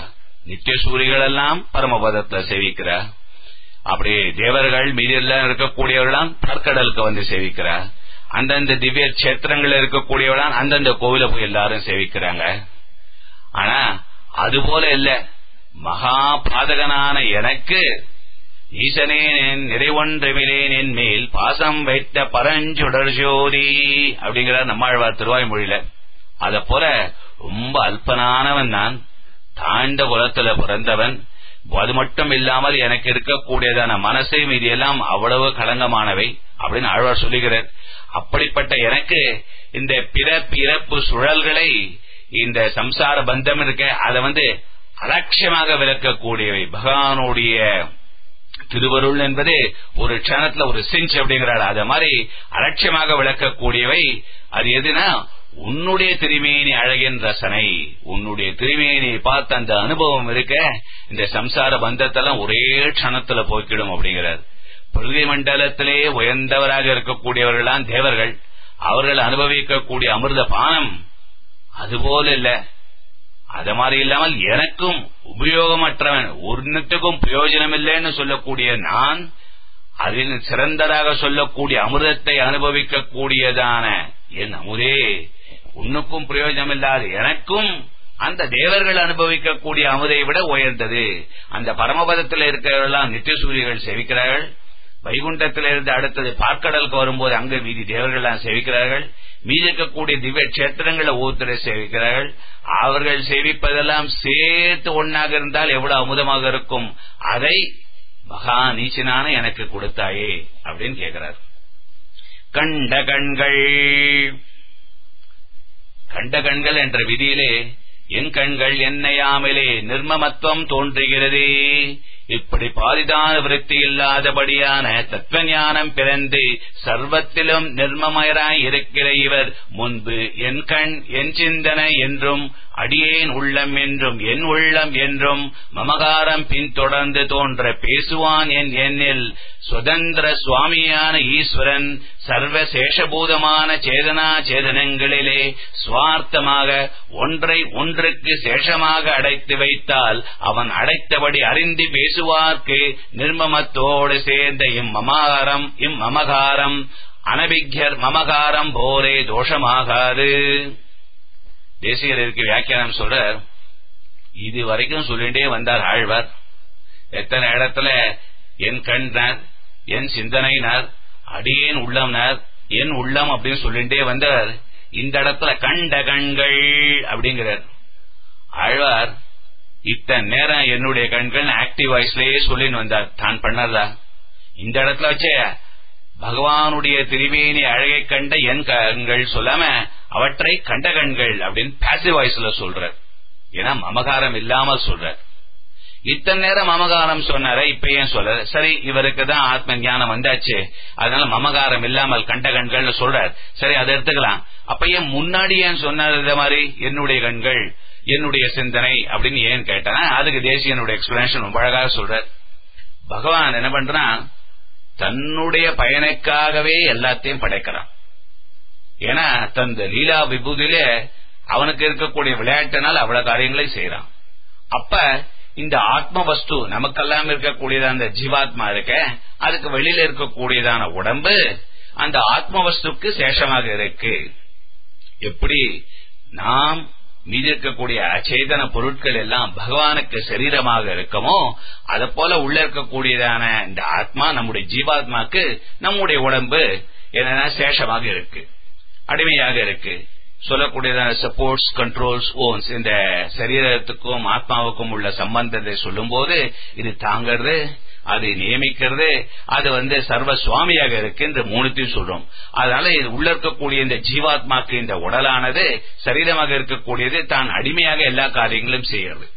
நித்திய சூரிகள் எல்லாம் பரமபதத்துல சேவிக்கிறா அப்படி தேவர்கள் மீதியெல்லாம் இருக்கக்கூடியவர்களாம் பற்கடலுக்கு வந்து சேவிக்கிறா அந்தந்த திவ்ய கஷேத்திரங்கள் இருக்கக்கூடியவர்களாம் அந்தந்த கோவில போய் எல்லாரும் சேவிக்கிறாங்க ஆனா அது போல இல்ல மகா பாதகனான எனக்கு ஈசனே நிறைவொன்றமிலேன் என் மேல் பாசம் வைத்த பரஞ்சுடர் ஜோதி அப்படிங்கிறார் நம்மாழ்வார் திருவாய் மொழியில அத போல ரொம்ப அல்பனானவன் நான் தாழ்ந்த குலத்துல பிறந்தவன் அது மட்டும் இல்லாமல் எனக்கு இருக்கக்கூடியதான மனசை மீதி எல்லாம் அவ்வளவு களங்கமானவை அப்படின்னு ஆழ்வார் சொல்லுகிறார் அப்படிப்பட்ட எனக்கு இந்த பிறப்பு இறப்பு சுழல்களை இந்த சம்சார பந்தம் இருக்க அதை வந்து அலட்சியமாக விளக்கக்கூடியவை பகவானுடைய திருவருள் என்பது ஒரு க்ஷணத்துல ஒரு சிஞ்ச் அப்படிங்கிறாள் அத மாதிரி அலட்சியமாக விளக்கக்கூடியவை அது எதுனா உன்னுடைய திருமேனி அழகின் ரசனை உன்னுடைய திருமேனியை பார்த்த அந்த அனுபவம் இருக்க இந்த சம்சார பந்தத்தெல்லாம் ஒரே க்ஷணத்துல போக்கிடும் அப்படிங்கிறார் பிருதி மண்டலத்திலே உயர்ந்தவராக இருக்கக்கூடியவர்களாம் தேவர்கள் அவர்கள் அனுபவிக்கக்கூடிய அமிர்த பானம் அதுபோல இல்ல அது மாதிரி இல்லாமல் எனக்கும் உபயோகமற்றவன் ஒன்னுத்துக்கும் பிரயோஜனம் இல்லைன்னு சொல்லக்கூடிய நான் அதில் சிறந்ததாக சொல்லக்கூடிய அமிர்தத்தை அனுபவிக்கக்கூடியதான என் அமுதே உன்னுக்கும் பிரயோஜனம் இல்லாது எனக்கும் அந்த தேவர்கள் அனுபவிக்கக்கூடிய அமுதை விட உயர்ந்தது அந்த பரமபதத்தில் இருக்கிறவர்களாம் நித்தியசூரியர்கள் சேவிக்கிறார்கள் வைகுண்டத்திலிருந்து அடுத்தது பார்க்கடலுக்கு வரும்போது அங்கு மீதி தேவர்கள் சேவிக்கிறார்கள் மீதி இருக்கக்கூடிய திவ்ய கஷேத்திரங்களை ஒவ்வொருத்தரை சேவிக்கிறார்கள் அவர்கள் சேவிப்பதெல்லாம் சேர்த்து ஒன்னாக இருந்தால் எவ்வளவு அமுதமாக இருக்கும் அதை மகா நீச்சனான எனக்கு கொடுத்தாயே அப்படின்னு கேட்கிறார் கண்ட கண்கள் கண்ட கண்கள் என்ற விதியிலே என் கண்கள் என்னையாமலே நிர்மமத்துவம் தோன்றுகிறதே இப்படி பாதிதான விருத்தி இல்லாதபடியான தத்துவ ஞானம் பிறந்து சர்வத்திலும் நிர்மமயராய் இருக்கிற இவர் முன்பு என் கண் என் சிந்தனை என்றும் அடியேன் உள்ளம் என்றும் என் உள்ளம் என்றும் மமகாரம் பின்தொடர்ந்து தோன்ற பேசுவான் என் எண்ணில் சுதந்திர சுவாமியான ஈஸ்வரன் சர்வ சேஷபூதமான சேதனா சேதனங்களிலே சுவார்த்தமாக ஒன்றை ஒன்றுக்கு சேஷமாக அடைத்து வைத்தால் அவன் அடைத்தபடி அறிந்து பேசுவார்க்கு நிர்மமத்தோடு சேர்ந்த இம்மமகாரம் இம்மமகாரம் அனபிக்யர் மமகாரம் போலே தோஷமாகாது தேசியர் இருக்கு வியாக்கியானம் சொல்ற இது வரைக்கும் சொல்லிட்டே வந்தார் ஆழ்வார் எத்தனை இடத்துல என் கண்னார் என் சிந்தனைனார் அடியேன் உள்ளம்னார் என் உள்ளம் அப்படின்னு சொல்லிட்டே வந்தார் இந்த இடத்துல கண்ட கண்கள் அப்படிங்கிறார் ஆழ்வார் இத்தனை நேரம் என்னுடைய கண்கள் ஆக்டிவ் வாய்ஸ்லயே சொல்லின்னு வந்தார் தான் பண்ணதா இந்த இடத்துல வச்சே பகவானுடைய திருவேணி அழகை கண்ட என் கண்கள் சொல்லாம அவற்றை கண்ட கண்கள் அப்படின்னு பாசிவ் வாய்ஸ்ல சொல்ற ஏன்னா மமகாரம் இல்லாம சொல்ற இத்தனை நேரம் மமகாரம் சொன்னார இப்ப ஏன் சொல்ற சரி இவருக்கு தான் ஆத்ம ஞானம் வந்தாச்சு அதனால மமகாரம் இல்லாமல் கண்ட கண்கள் சொல்றார் சரி அதை எடுத்துக்கலாம் அப்ப ஏன் முன்னாடி ஏன் சொன்னார் இந்த மாதிரி என்னுடைய கண்கள் என்னுடைய சிந்தனை அப்படின்னு ஏன் கேட்டா அதுக்கு தேசியனுடைய எக்ஸ்பிளனேஷன் ரொம்ப அழகாக சொல்ற பகவான் என்ன பண்றான் தன்னுடைய பயனுக்காகவே எல்லாத்தையும் படைக்கிறான் ஏன்னா தந்த லீலா விபூதியில அவனுக்கு இருக்கக்கூடிய விளையாட்டுனால் அவ்வளவு காரியங்களை செய்யறான் அப்ப இந்த ஆத்ம வஸ்து நமக்கெல்லாம் இருக்கக்கூடியதான அந்த ஜீவாத்மா இருக்க அதுக்கு வெளியில இருக்கக்கூடியதான உடம்பு அந்த ஆத்ம வஸ்துக்கு சேஷமாக இருக்கு எப்படி நாம் மீதி இருக்கக்கூடிய அச்சேதன பொருட்கள் எல்லாம் பகவானுக்கு சரீரமாக இருக்குமோ அதை போல உள்ள இருக்கக்கூடியதான இந்த ஆத்மா நம்முடைய ஜீவாத்மாக்கு நம்முடைய உடம்பு என்னன்னா சேஷமாக இருக்கு அடிமையாக இருக்கு சொல்லக்கூடியதான சப்போர்ட்ஸ் கண்ட்ரோல்ஸ் ஓன்ஸ் இந்த சரீரத்துக்கும் ஆத்மாவுக்கும் உள்ள சம்பந்தத்தை சொல்லும் போது இது தாங்கிறது அது நியமிக்கிறது அது வந்து சர்வ சுவாமியாக இருக்கு இந்த மூணுத்தையும் சொல்றோம் அதனால இது உள்ள இருக்கக்கூடிய இந்த ஜீவாத்மாக்கு இந்த உடலானது சரீரமாக இருக்கக்கூடியது தான் அடிமையாக எல்லா காரியங்களும் செய்யறது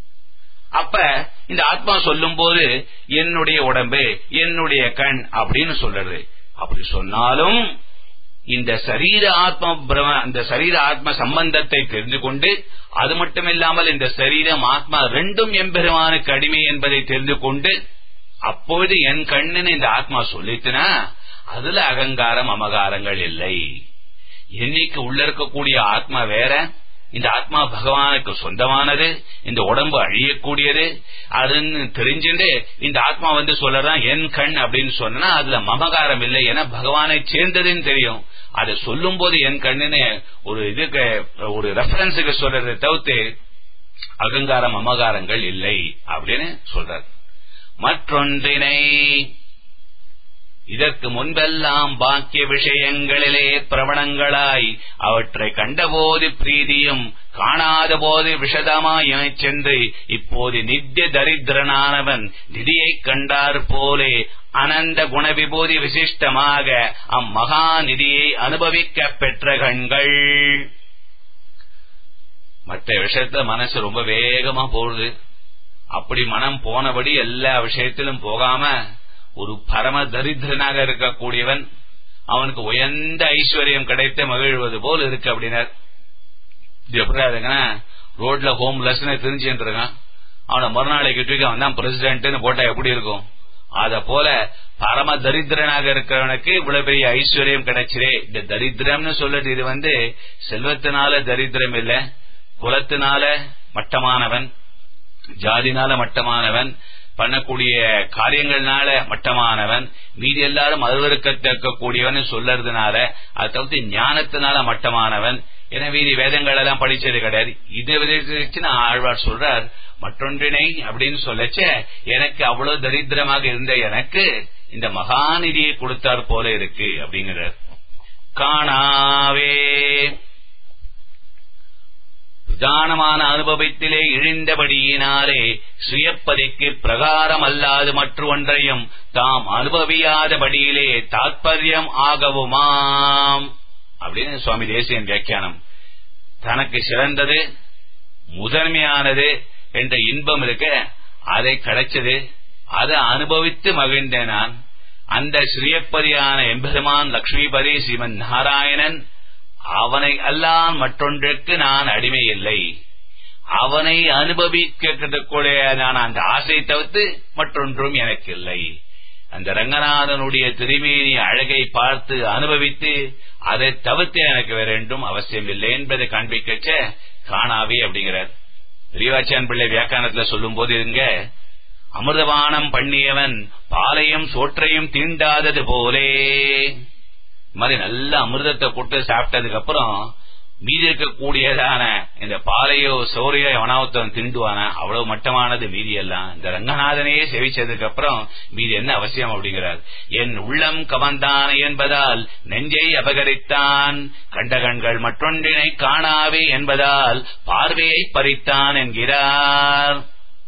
அப்ப இந்த ஆத்மா சொல்லும் போது என்னுடைய உடம்பு என்னுடைய கண் அப்படின்னு சொல்றது அப்படி சொன்னாலும் இந்த சரீர ஆத்ம பிரம அந்த சரீர ஆத்ம சம்பந்தத்தை தெரிந்து கொண்டு அது மட்டுமில்லாமல் இந்த சரீரம் ஆத்மா ரெண்டும் எம்பெருமானுக்கு அடிமை என்பதை தெரிந்து கொண்டு அப்பொழுது என் கண்ணுன்னு இந்த ஆத்மா சொல்லிட்டுனா அதுல அகங்காரம் அமகாரங்கள் இல்லை என்னைக்கு உள்ள இருக்கக்கூடிய ஆத்மா வேற இந்த ஆத்மா பகவானுக்கு சொந்தமானது இந்த உடம்பு அழியக்கூடியது அதுன்னு தெரிஞ்சுட்டு இந்த ஆத்மா வந்து சொல்லறதான் என் கண் அப்படின்னு சொன்னா அதுல மமகாரம் இல்லை ஏன்னா பகவானை சேர்ந்ததுன்னு தெரியும் அதை சொல்லும் போது என் கண்ணுன்னு ஒரு இதுக்கு ஒரு ரெஃபரன்ஸுக்கு சொல்றதை தவிர்த்து அகங்காரம் மமகாரங்கள் இல்லை அப்படின்னு சொல்றார் மற்றொன்றினை இதற்கு முன்பெல்லாம் பாக்கிய விஷயங்களிலே பிரவணங்களாய் அவற்றை கண்டபோது பிரீதியும் காணாத போது விஷதமாய் சென்று இப்போது நித்திய தரித்திரனானவன் நிதியை கண்டார் போலே அனந்த குணவிபூதி விசிஷ்டமாக அம்மகா நிதியை அனுபவிக்க பெற்ற கண்கள் மற்ற விஷயத்துல மனசு ரொம்ப வேகமா போகுது அப்படி மனம் போனபடி எல்லா விஷயத்திலும் போகாம ஒரு பரம தரித்திரனாக இருக்கக்கூடியவன் அவனுக்கு உயர்ந்த ஐஸ்வர்யம் கிடைத்து மகிழ்வது போல் இருக்கு அப்படின்னார் இது எப்படி இருக்குன்னா ரோட்ல ஹோம்லெஸ் தெரிஞ்சுட்டு இருக்கான் அவனை மறுநாளைக்கு தூக்கி அவன் தான் பிரசிடென்ட்னு போட்டா எப்படி இருக்கும் அத போல பரம தரித்திரனாக இருக்கிறவனுக்கு இவ்வளவு பெரிய ஐஸ்வர்யம் கிடைச்சிரே இந்த தரித்திரம்னு சொல்லிட்டு இது வந்து செல்வத்தினால தரித்திரம் இல்ல குலத்தினால மட்டமானவன் ஜாதினால மட்டமானவன் பண்ணக்கூடிய காரியங்கள்னால மட்டமானவன் மீதி எல்லாரும் அருவருக்கத்தக்கக்கூடியவன் சொல்லறதுனால அதை தவிர்த்து ஞானத்தினால மட்டமானவன் என மீதி வேதங்கள் எல்லாம் படிச்சது கிடையாது இதை வச்சு நான் ஆழ்வார் சொல்றார் மற்றொன்றினை அப்படின்னு சொல்லச்ச எனக்கு அவ்வளவு தரித்திரமாக இருந்த எனக்கு இந்த மகாநிதியை கொடுத்தார் போல இருக்கு அப்படிங்கிறார் காணாவே பிரதானமான அனுபவத்திலே இழிந்தபடியினாலே சுயப்பதிக்கு பிரகாரம் அல்லாது மற்ற ஒன்றையும் தாம் அனுபவியாதபடியிலே தாற்பயம் ஆகவுமாம் அப்படின்னு சுவாமி தேசியன் வியாக்கியானம் தனக்கு சிறந்தது முதன்மையானது என்ற இன்பம் இருக்க அதை கிடைச்சது அதை அனுபவித்து மகிழ்ந்தேன் நான் அந்த ஸ்ரீயப்பதியான எம்பெருமான் லக்ஷ்மிபதி ஸ்ரீமன் நாராயணன் அவனை அல்லான் மற்றொன்றுக்கு நான் அடிமை இல்லை அவனை அனுபவிக்கக்கூடிய நான் அந்த ஆசை தவிர்த்து மற்றொன்றும் எனக்கு இல்லை அந்த ரங்கநாதனுடைய திருமேனி அழகை பார்த்து அனுபவித்து அதை தவிர்த்து எனக்கு வேற ரெண்டும் அவசியம் இல்லை என்பதை காண்பிக்கச்ச காணாவே அப்படிங்கிறார் பெரியவாச்சான் பிள்ளை வியாக்கியானத்துல சொல்லும் போது இருங்க அமிர்தபானம் பண்ணியவன் பாலையும் சோற்றையும் தீண்டாதது போலே மாதிரி நல்ல அமிர்தத்தை கொடுத்து சாப்பிட்டதுக்கு அப்புறம் மீதி இருக்கக்கூடியதான இந்த பாலையோ சோறையோ எவனாவத்தவன் திண்டுவான அவ்வளவு மட்டமானது மீதி எல்லாம் இந்த ரங்கநாதனையே செவிச்சதுக்கு அப்புறம் மீதி என்ன அவசியம் அப்படிங்கிறார் என் உள்ளம் கவர்ந்தான் என்பதால் நெஞ்சை அபகரித்தான் கண்ட கண்கள் மற்றொன்றினை காணாவே என்பதால் பார்வையை பறித்தான் என்கிறார்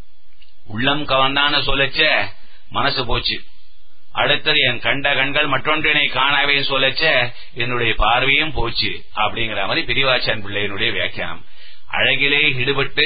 உள்ளம் கவர்ந்தான்னு சொல்லச்ச மனசு போச்சு அடுத்தது என் கண்ட கண்கள் மற்றொன்றினை காணவே சொல்லச்ச என்னுடைய பார்வையும் போச்சு அப்படிங்கிற மாதிரி பிரிவாச்சான் பிள்ளையினுடைய வியாக்கியானம் அழகிலே ஈடுபட்டு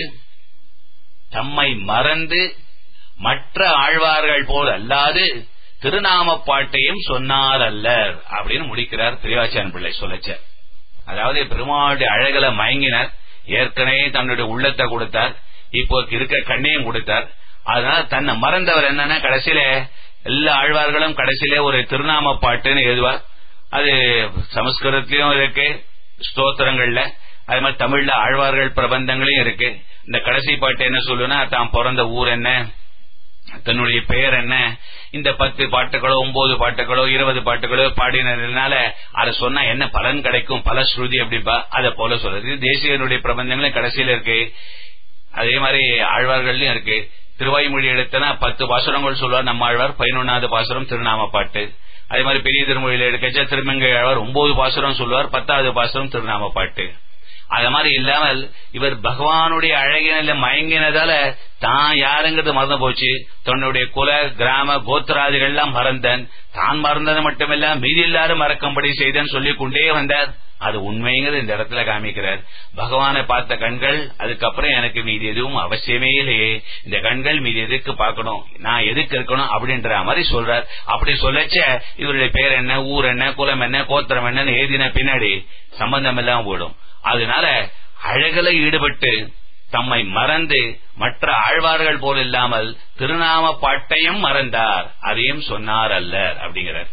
தம்மை மறந்து மற்ற ஆழ்வார்கள் போல் அல்லாது திருநாம பாட்டையும் சொன்னார் அல்லர் அப்படின்னு முடிக்கிறார் பிரிவாச்சான் பிள்ளை சொல்லச்ச அதாவது பெருமாளுடைய அழகல மயங்கினார் ஏற்கனவே தன்னுடைய உள்ளத்தை கொடுத்தார் இப்போ இருக்க கண்ணையும் கொடுத்தார் அதனால தன்னை மறந்தவர் என்னன்னா கடைசியில எல்லா ஆழ்வார்களும் கடைசியிலே ஒரு திருநாம பாட்டுன்னு எழுதுவார் அது சமஸ்கிருதத்திலும் இருக்கு ஸ்தோத்திரங்கள்ல அது மாதிரி தமிழ்ல ஆழ்வார்கள் பிரபந்தங்களையும் இருக்கு இந்த கடைசி பாட்டு என்ன சொல்லுன்னா தான் பிறந்த ஊர் என்ன தன்னுடைய பெயர் என்ன இந்த பத்து பாட்டுகளோ ஒன்பது பாட்டுகளோ இருபது பாட்டுகளோ பாடினதுனால அதை சொன்னா என்ன பலன் கிடைக்கும் பல ஸ்ருதி அப்படிப்பா அதை போல சொல்றது தேசியனுடைய பிரபந்தங்களும் கடைசியில இருக்கு அதே மாதிரி ஆழ்வார்கள்லயும் இருக்கு திருவாய்மொழி எடுத்தனா பத்து பாசுரங்கள் சொல்லுவார் நம்ம ஆழ்வார் பதினொன்னாவது பாசுரம் திருநாம பாட்டு அதே மாதிரி பெரிய திருமொழியில எடுக்கச்ச திருமங்கை ஆழ்வார் ஒன்பது பாசுரம் சொல்லுவார் பத்தாவது பாசுரம் திருநாம பாட்டு அது மாதிரி இல்லாமல் இவர் பகவானுடைய அழகினில மயங்கினதால தான் யாருங்கிறது மறந்து போச்சு தன்னுடைய குல கிராம கோத்திராதிகள் எல்லாம் மறந்தன் தான் மறந்தது மட்டுமில்ல மீதி எல்லாரும் மறக்கும்படி செய்தன் சொல்லிக் கொண்டே வந்தார் அது உண்மைங்கிறது இந்த இடத்துல காமிக்கிறார் பகவானை பார்த்த கண்கள் அதுக்கப்புறம் எனக்கு மீதி எதுவும் அவசியமே இல்லையே இந்த கண்கள் மீதி எதுக்கு பார்க்கணும் நான் எதுக்கு இருக்கணும் அப்படின்ற மாதிரி சொல்றார் அப்படி சொல்லச்ச இவருடைய பேர் என்ன ஊர் என்ன குலம் என்ன கோத்திரம் என்னன்னு எழுதின பின்னாடி சம்பந்தம் எல்லாம் போயிடும் அதனால அழகல ஈடுபட்டு தம்மை மறந்து மற்ற ஆழ்வார்கள் போல் இல்லாமல் திருநாம பாட்டையும் மறந்தார் அதையும் சொன்னார் அல்ல அப்படிங்கிறார்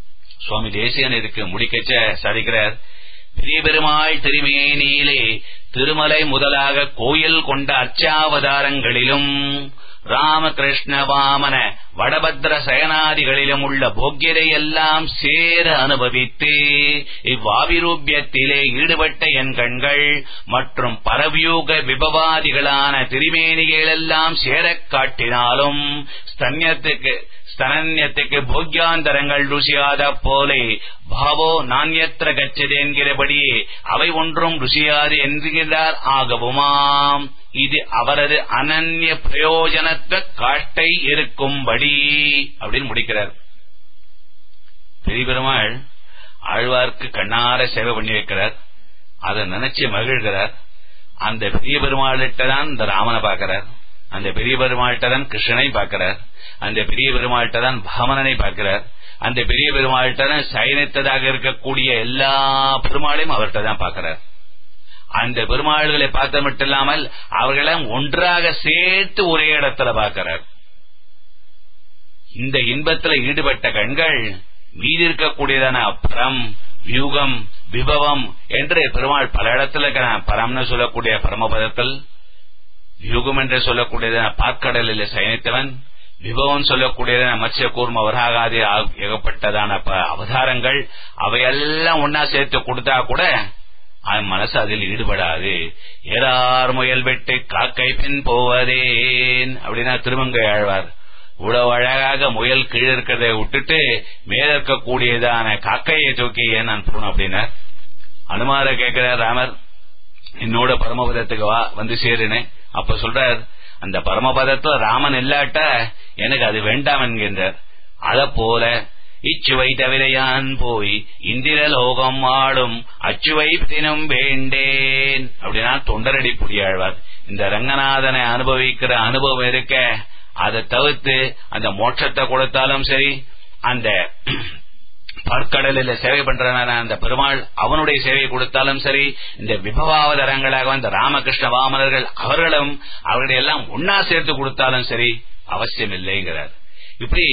சுவாமி தேசியன் இதுக்கு முடிக்கச்ச சாதிக்கிறார் பெரிய பெருமாள் திருமையினிலே திருமலை முதலாக கோயில் கொண்ட அர்ச்சாவதாரங்களிலும் ராமகிருஷ்ண வாமன வடபத்ர சயனாதிகளிலும் உள்ள போக்கியரை எல்லாம் சேர அனுபவித்து இவ்வாவிரூபியத்திலே ஈடுபட்ட என் கண்கள் மற்றும் பரவியூக விபவாதிகளான திருமேனிகளெல்லாம் சேரக் காட்டினாலும் ஸ்தன்யத்துக்கு ஸ்தனன்யத்துக்கு போக்கியாந்தரங்கள் ருசியாத போலே பாவோ நாண்யத்திர கச்சது என்கிறபடியே அவை ஒன்றும் ருசியாது என்கிறார் ஆகவுமாம் இது அவரது அனன்ய பிரயோஜனத்த காட்டை இருக்கும்படி அப்படின்னு முடிக்கிறார் பெரிய பெருமாள் ஆழ்வார்க்கு கண்ணார சேவை பண்ணி வைக்கிறார் அதை நினைச்சு மகிழ்கிறார் அந்த பெரிய பெருமாள்கிட்ட தான் இந்த ராமனை பார்க்கிறார் அந்த பெரிய பெருமாள்கிட்ட தான் கிருஷ்ணனை பார்க்கிறார் அந்த பெரிய பெருமாள்கிட்ட தான் பாமனனை பார்க்கிறார் அந்த பெரிய பெருமாள்கிட்ட தான் சயனித்ததாக இருக்கக்கூடிய எல்லா பெருமாளையும் அவர்கிட்ட தான் பார்க்கிறார் அந்த பெருமாள்களை பார்த்த மட்டும் இல்லாமல் அவர்களை ஒன்றாக சேர்த்து ஒரே இடத்துல பார்க்கிறார் இந்த இன்பத்தில் ஈடுபட்ட கண்கள் மீதி இருக்கக்கூடியதான பரம் வியூகம் விபவம் என்று பெருமாள் பல இடத்துல இருக்கிறான் பரம்னு சொல்லக்கூடிய பரமபதத்தில் யுகம் என்று சொல்லக்கூடியதான பாற்கடலில் சயனித்தவன் விபவம் சொல்லக்கூடியதான மத்ய கூர்ம வராகாதி ஏகப்பட்டதான அவதாரங்கள் அவையெல்லாம் ஒன்னா சேர்த்து கொடுத்தா கூட அவன் மனசு அதில் ஈடுபடாது ஏறார் முயல் வெட்டு காக்கை பின் போவதேன் அப்படின்னா திருமங்கை ஆழ்வார் இவ்வளவு அழகாக முயல் கீழே இருக்கிறத விட்டுட்டு மேல இருக்கக்கூடியதான காக்கையை தூக்கி ஏன் நான் போகணும் அப்படின்னா அனுமார கேட்கிறார் ராமர் என்னோட பரமபதத்துக்கு வா வந்து சேருனேன் அப்ப சொல்றார் அந்த பரமபதத்துல ராமன் இல்லாட்ட எனக்கு அது வேண்டாம் என்கின்றார் அத போல இச்சுவை தவிரையான் போய் இந்திர லோகம் ஆடும் அச்சுவை தினம் வேண்டேன் அப்படின்னா தொண்டரடி புரியாழ்வார் இந்த ரங்கநாதனை அனுபவிக்கிற அனுபவம் இருக்க அதை தவிர்த்து அந்த மோட்சத்தை கொடுத்தாலும் சரி அந்த பற்கடலில் சேவை பண்றான அந்த பெருமாள் அவனுடைய சேவை கொடுத்தாலும் சரி இந்த விபவாவதரங்களாக வந்த ராமகிருஷ்ண வாமனர்கள் அவர்களும் அவர்களை எல்லாம் ஒன்னா சேர்த்து கொடுத்தாலும் சரி அவசியம் இல்லைங்கிறார் இப்படி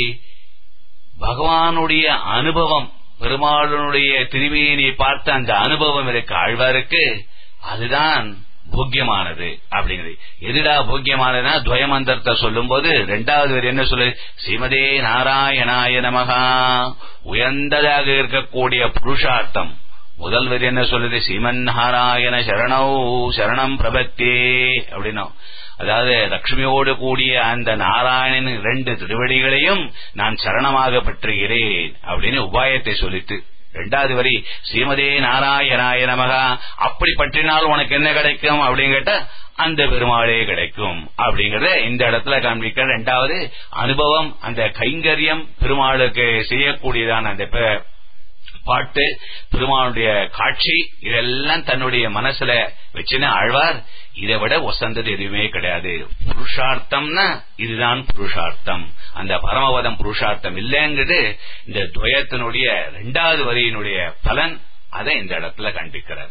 பகவானுடைய அனுபவம் பெருமாளனுடைய திருமேனியை பார்த்த அந்த அனுபவம் இருக்க ஆழ்வாருக்கு அதுதான் போக்கியமானது அப்படிங்கிறது எதுடா போக்கியமானதுன்னா துவயமந்திரத்தை சொல்லும் போது ரெண்டாவது பேர் என்ன சொல்லு ஸ்ரீமதே நாராயணாய நமகா உயர்ந்ததாக இருக்கக்கூடிய புருஷார்த்தம் முதல் வரி என்ன சொல்லுது ஸ்ரீமன் நாராயண சரணௌ சரணம் பிரபத்தே அப்படின்னா அதாவது லட்சுமியோடு கூடிய அந்த நாராயணன் இரண்டு திருவடிகளையும் நான் சரணமாக பெற்றுகிறேன் அப்படின்னு உபாயத்தை சொல்லித்து ரெண்டாவது வரி ஸ்ரீமதே நாராயணாய நமகா அப்படி பற்றினால் உனக்கு என்ன கிடைக்கும் அப்படின்னு கேட்டா அந்த பெருமாளே கிடைக்கும் அப்படிங்கறத இந்த இடத்துல காண்பிக்க ரெண்டாவது அனுபவம் அந்த கைங்கரியம் பெருமாளுக்கு செய்யக்கூடியதான அந்த பாட்டு பெருமானுடைய காட்சி இதெல்லாம் தன்னுடைய மனசுல வச்சுன்னு ஆழ்வார் இதை விட ஒசந்தது எதுவுமே கிடையாது புருஷார்த்தம்னா இதுதான் புருஷார்த்தம் அந்த பரமபதம் புருஷார்த்தம் இல்லைங்கிறது இந்த துவயத்தினுடைய இரண்டாவது வரியினுடைய பலன் அதை இந்த இடத்துல காண்பிக்கிறார்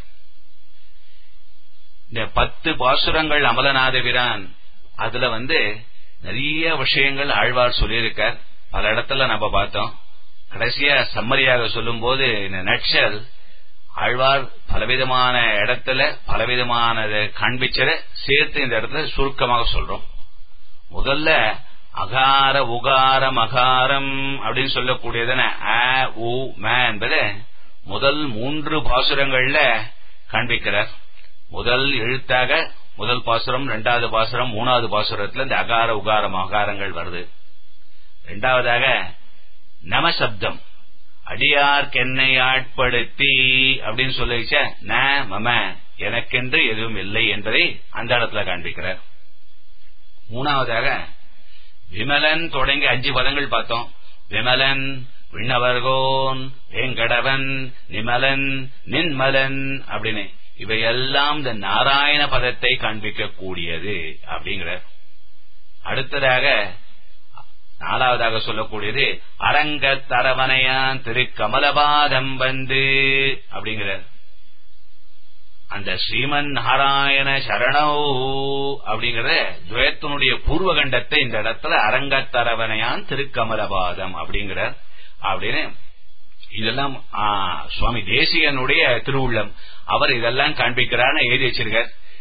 இந்த பத்து பாசுரங்கள் அமலநாதபிரான் அதுல வந்து நிறைய விஷயங்கள் ஆழ்வார் சொல்லியிருக்கார் பல இடத்துல நம்ம பார்த்தோம் கடைசியா சம்மரியாக சொல்லும் போது இந்த நட்சல் ஆழ்வார் பலவிதமான இடத்துல பலவிதமான காண்பிச்சத சேர்த்து இந்த இடத்துல சுருக்கமாக சொல்றோம் முதல்ல அகார உகாரம் அகாரம் அப்படின்னு சொல்லக்கூடியதான அ உ ம என்பது முதல் மூன்று பாசுரங்கள்ல காண்பிக்கிறார் முதல் எழுத்தாக முதல் பாசுரம் இரண்டாவது பாசுரம் மூணாவது பாசுரத்துல இந்த அகார உகாரம் அகாரங்கள் வருது இரண்டாவதாக நமசப்தம் அடியார்க்கென்னை ஆட்படுத்தி அப்படின்னு சொல்லிச்ச ந மம எனக்கென்று எதுவும் இல்லை என்பதை அந்த இடத்துல காண்பிக்கிறார் மூணாவதாக விமலன் தொடங்கி அஞ்சு பதங்கள் பார்த்தோம் விமலன் விண்ணவர்கோன் வேங்கடவன் நிமலன் நின்மலன் அப்படின்னு இவையெல்லாம் இந்த நாராயண பதத்தை காண்பிக்க கூடியது அப்படிங்கிறார் அடுத்ததாக நாலாவதாக சொல்லக்கூடியது அரங்க தரவனையான் திரு கமலபாதம் வந்து அப்படிங்கிறார் அந்த ஸ்ரீமன் நாராயண சரணோ அப்படிங்கிற துவயத்தினுடைய பூர்வகண்டத்தை இந்த இடத்துல அரங்கத்தரவனையான் திருக்கமலபாதம் அப்படிங்கிறார் அப்படின்னு இதெல்லாம் சுவாமி தேசியனுடைய திருவுள்ளம் அவர் இதெல்லாம் காண்பிக்கிறார்னு எழுதி வச்சிருக்கார்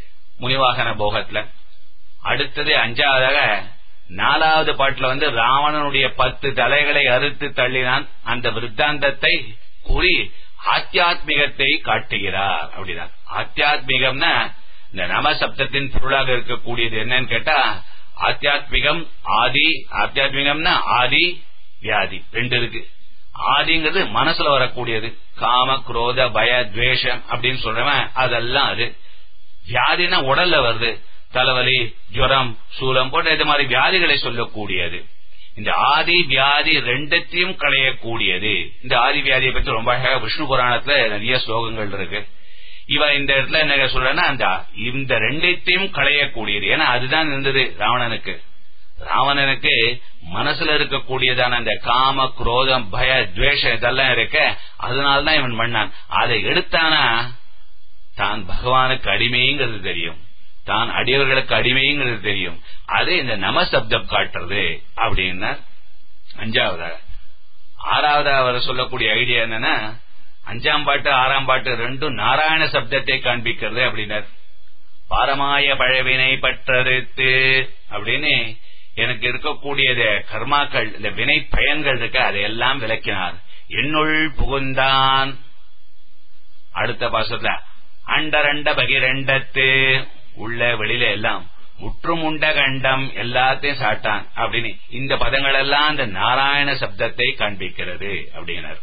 முனிவாகன போகத்துல அடுத்தது அஞ்சாவதாக நாலாவது பாட்டுல வந்து ராவணனுடைய பத்து தலைகளை அறுத்து தள்ளினான் அந்த விருத்தாந்தத்தை கூறி ஆத்தியாத்மிகத்தை காட்டுகிறார் அப்படின்னா ஆத்தியாத்மிகம்னா இந்த நம சப்தத்தின் பொருளாக இருக்கக்கூடியது என்னன்னு கேட்டா ஆத்தியாத்மிகம் ஆதி ஆத்தியாத்மிகம்னா ஆதி வியாதி ரெண்டு இருக்கு ஆதிங்கிறது மனசுல வரக்கூடியது காம குரோத பய துவேஷம் அப்படின்னு சொல்றவன் அதெல்லாம் அது வியாதினா உடல்ல வருது தலைவலி ஜுரம் சூலம் போன்ற இது மாதிரி வியாதிகளை சொல்லக்கூடியது இந்த ஆதி வியாதி ரெண்டத்தையும் களையக்கூடியது இந்த ஆதி வியாதியை பற்றி ரொம்ப அழகா விஷ்ணு புராணத்துல நிறைய ஸ்லோகங்கள் இருக்கு இவன் இந்த இடத்துல என்ன சொல்றன்னா அந்த இந்த ரெண்டத்தையும் களையக்கூடியது ஏன்னா அதுதான் இருந்தது ராவணனுக்கு ராவணனுக்கு மனசுல இருக்கக்கூடியதான அந்த காம குரோதம் பய துவேஷம் இதெல்லாம் இருக்க அதனால்தான் இவன் பண்ணான் அதை எடுத்தானா தான் பகவானுக்கு அடிமைங்கிறது தெரியும் தான் அடியவர்களுக்கு அடிமைங்கிறது தெரியும் அது இந்த நம சப்தம் காட்டுறது அப்படின்னா அஞ்சாவதாக ஆறாவதாக அவர் சொல்லக்கூடிய ஐடியா என்னன்னா அஞ்சாம் பாட்டு ஆறாம் பாட்டு ரெண்டும் நாராயண சப்தத்தை காண்பிக்கிறது அப்படின்னார் பாரமாய பழவினை பற்றறுத்து அப்படின்னு எனக்கு இருக்கக்கூடியது கர்மாக்கள் இந்த வினை பயன்கள் இருக்க அதையெல்லாம் விளக்கினார் என்னுள் புகுந்தான் அடுத்த பாசத்துல அண்டரண்ட பகிரண்டத்து உள்ள வெளியில எல்லாம் முற்றும் உண்ட கண்டம் எல்லாத்தையும் சாட்டான் அப்படின்னு இந்த பதங்கள் எல்லாம் இந்த நாராயண சப்தத்தை காண்பிக்கிறது அப்படின்னார்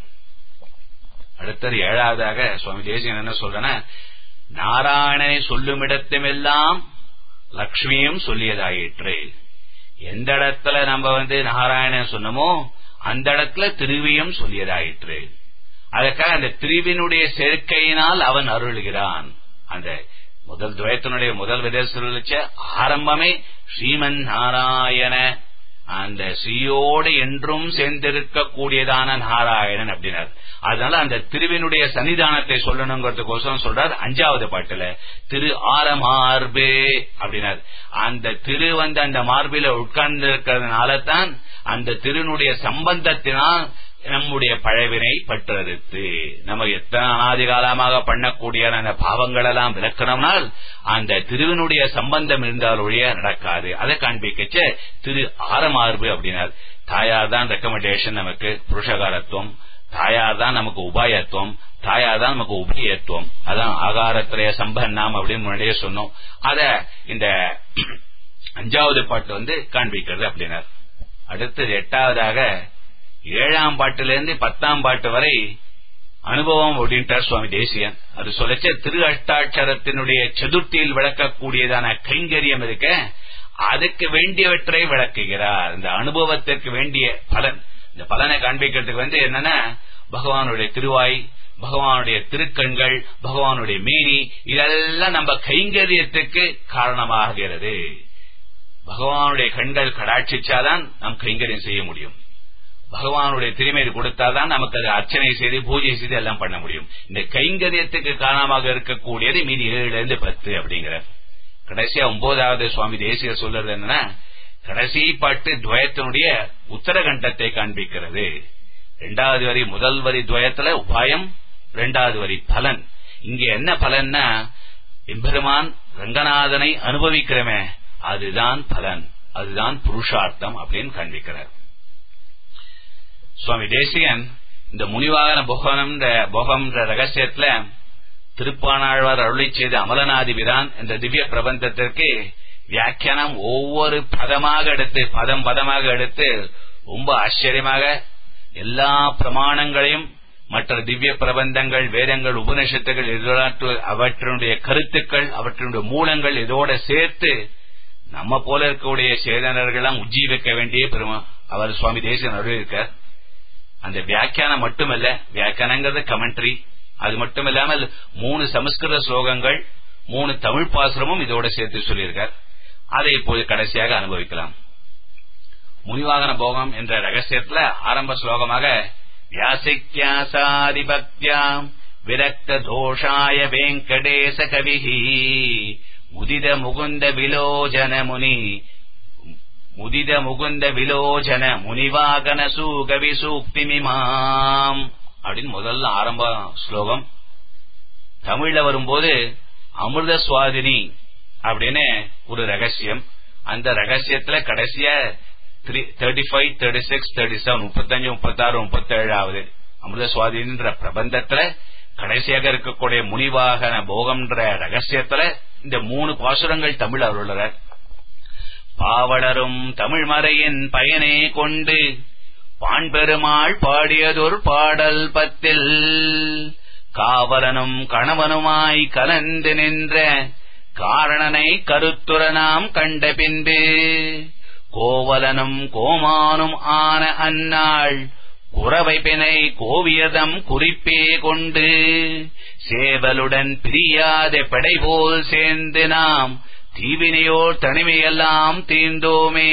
அடுத்தது ஏழாவதாக சுவாமி தேசியன் என்ன சொல்றனா நாராயணனை சொல்லும் இடத்துமெல்லாம் லக்ஷ்மியும் சொல்லியதாயிற்று எந்த இடத்துல நம்ம வந்து நாராயணன் சொன்னமோ அந்த இடத்துல திருவியும் சொல்லியதாயிற்று அதற்காக அந்த திருவினுடைய சேர்க்கையினால் அவன் அருள்கிறான் அந்த முதல் துவயத்தினுடைய முதல் விதேச ஆரம்பமே ஸ்ரீமன் நாராயண அந்த ஸ்ரீயோடு என்றும் சேர்ந்திருக்கக்கூடியதான நாராயணன் அப்படின்னார் அதனால அந்த திருவினுடைய சன்னிதானத்தை சொல்லணுங்கிறதுக்கோசரம் சொல்றார் அஞ்சாவது பாட்டுல திரு ஆரமார்பே அப்படின்னார் அந்த திரு வந்து அந்த மார்பில உட்கார்ந்து இருக்கிறதுனால தான் அந்த திருனுடைய சம்பந்தத்தினால் நம்முடைய பழவினை பற்றறுத்து நம்ம எத்தனை அனாதி காலமாக பண்ணக்கூடிய அந்த பாவங்கள் எல்லாம் விளக்கணும்னால் அந்த திருவினுடைய சம்பந்தம் இருந்தால் ஒழிய நடக்காது அதை காண்பிக்கச்ச திரு ஆரமார்பு அப்படின்னார் தாயார் தான் ரெக்கமெண்டேஷன் நமக்கு புருஷகாரத்துவம் தாயார் தான் நமக்கு உபாயத்துவம் தாயார் தான் நமக்கு உபயத்துவம் அதான் ஆகாரத்திரைய சம்பன்னாம் அப்படின்னு முன்னாடியே சொன்னோம் அத இந்த அஞ்சாவது பாட்டு வந்து காண்பிக்கிறது அப்படின்னார் அடுத்தது எட்டாவதாக ஏழாம் பாட்டிலிருந்து பத்தாம் பாட்டு வரை அனுபவம் அப்படின்ட்டார் சுவாமி தேசியன் அது சொல்லச்ச திரு அஷ்டாட்சரத்தினுடைய சதுர்த்தியில் விளக்கக்கூடியதான கைங்கரியம் இருக்க அதுக்கு வேண்டியவற்றை விளக்குகிறார் இந்த அனுபவத்திற்கு வேண்டிய பலன் இந்த பலனை காண்பிக்கிறதுக்கு வந்து என்னன்னா பகவானுடைய திருவாய் பகவானுடைய திருக்கண்கள் பகவானுடைய மீறி இதெல்லாம் நம்ம கைங்கரியத்துக்கு காரணமாகிறது பகவானுடைய கண்கள் கடாட்சிச்சாதான் நாம் கைங்கரியம் செய்ய முடியும் பகவானுடைய திருமையை கொடுத்தாதான் நமக்கு அதை அர்ச்சனை செய்து பூஜை செய்து எல்லாம் பண்ண முடியும் இந்த கைங்கரியத்துக்கு காரணமாக இருக்கக்கூடியது மீதி ஏழுல இருந்து பத்து அப்படிங்கிற கடைசியா ஒன்பதாவது சுவாமி தேசியர் சொல்றது என்னன்னா கடைசி பாட்டு துவயத்தினுடைய உத்தரகண்டத்தை காண்பிக்கிறது இரண்டாவது வரி முதல் வரி துவயத்துல உபாயம் இரண்டாவது வரி பலன் இங்க என்ன பலன்னா எம்பெருமான் ரங்கநாதனை அனுபவிக்கிறமே அதுதான் பலன் அதுதான் புருஷார்த்தம் அப்படின்னு காண்பிக்கிறார் சுவாமி தேசியன் இந்த முனிவாகன போகனம் போகம்ன்ற ரகசியத்துல திருப்பானாழ்வார் அருளி செய்த அமலநாதிபிரான் என்ற திவ்ய பிரபந்தத்திற்கு வியாக்கியானம் ஒவ்வொரு பதமாக எடுத்து பதம் பதமாக எடுத்து ரொம்ப ஆச்சரியமாக எல்லா பிரமாணங்களையும் மற்ற திவ்ய பிரபந்தங்கள் வேதங்கள் உபனிஷத்துகள் அவற்றினுடைய கருத்துக்கள் அவற்றினுடைய மூலங்கள் இதோட சேர்த்து நம்ம போல இருக்கக்கூடிய சேதனர்கள்லாம் உஜ்ஜீவிக்க வேண்டிய பெருமா அவர் சுவாமி தேசியன் அருளிருக்கார் அந்த வியாக்கியானம் மட்டுமல்ல வியாக்கியானங்கிறது கமெண்ட்ரி அது மட்டும் இல்லாமல் மூணு சமஸ்கிருத ஸ்லோகங்கள் மூணு தமிழ் பாசுரமும் இதோட சேர்த்து சொல்லியிருக்கார் அதை இப்போது கடைசியாக அனுபவிக்கலாம் முனிவாகன போகம் என்ற ரகசியத்துல ஆரம்ப ஸ்லோகமாக வியாசிக்யாசாதிபக்தியாம் விரக்த தோஷாய வெங்கடேச கவிஹி முதித முகுந்த விலோஜன முனி முதித முகுந்த விலோஜன முனிவாகன சூகவி சூக்திமிமாம் அப்படின்னு முதல்ல ஆரம்ப ஸ்லோகம் தமிழ்ல வரும்போது அமிர்த சுவாதினி அப்படின்னு ஒரு ரகசியம் அந்த ரகசியத்துல கடைசியா thirty five thirty six thirty seven முப்பத்தஞ்சு முப்பத்தாறு முப்பத்தேழாவது அமிர்த சுவாதின்ற பிரபந்தத்துல கடைசியாக இருக்கக்கூடிய முனிவாகன போகம்ன்ற ரகசியத்துல இந்த மூணு பாசுரங்கள் தமிழ் அருளர் பாவலரும் தமிழ் மறையின் பயனே கொண்டு பாண்பெருமாள் பாடியதொரு பாடல் பத்தில் காவலனும் கணவனுமாய் கலந்து நின்ற காரணனை கருத்துர நாம் கண்ட பின்பு கோவலனும் கோமானும் ஆன அந்நாள் குறவை பிணை கோவியதம் குறிப்பே கொண்டு சேவலுடன் பிரியாத படை போல் சேர்ந்து நாம் தீவினையோர் தனிமையெல்லாம் தீர்ந்தோமே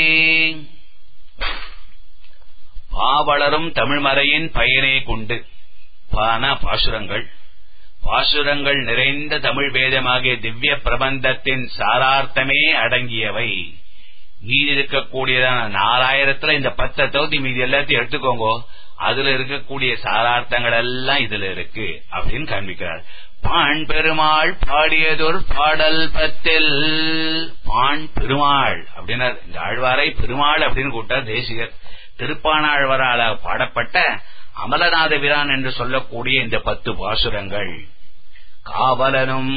பாவலரும் தமிழ்மறையின் பயனே கொண்டு பான பாசுரங்கள் பாசுரங்கள் நிறைந்த தமிழ் வேதமாகிய திவ்ய பிரபந்தத்தின் சாரார்த்தமே அடங்கியவை மீதி இருக்கக்கூடியதான நாலாயிரத்துல இந்த பத்தை தகுதி மீதி எல்லாத்தையும் எடுத்துக்கோங்க அதுல இருக்கக்கூடிய சாரார்த்தங்கள் எல்லாம் இதுல இருக்கு அப்படின்னு காண்பிக்கிறார் பாண் பெருமாள் பாடியதொரு பாடல் பத்தில் பாண் பெருமாள் அப்படின்னா இந்த ஆழ்வாரை பெருமாள் அப்படின்னு கூட்டார் தேசிகர் திருப்பானாழ்வரால பாடப்பட்ட அமலநாத விரான் என்று சொல்லக்கூடிய இந்த பத்து பாசுரங்கள் காவலனும்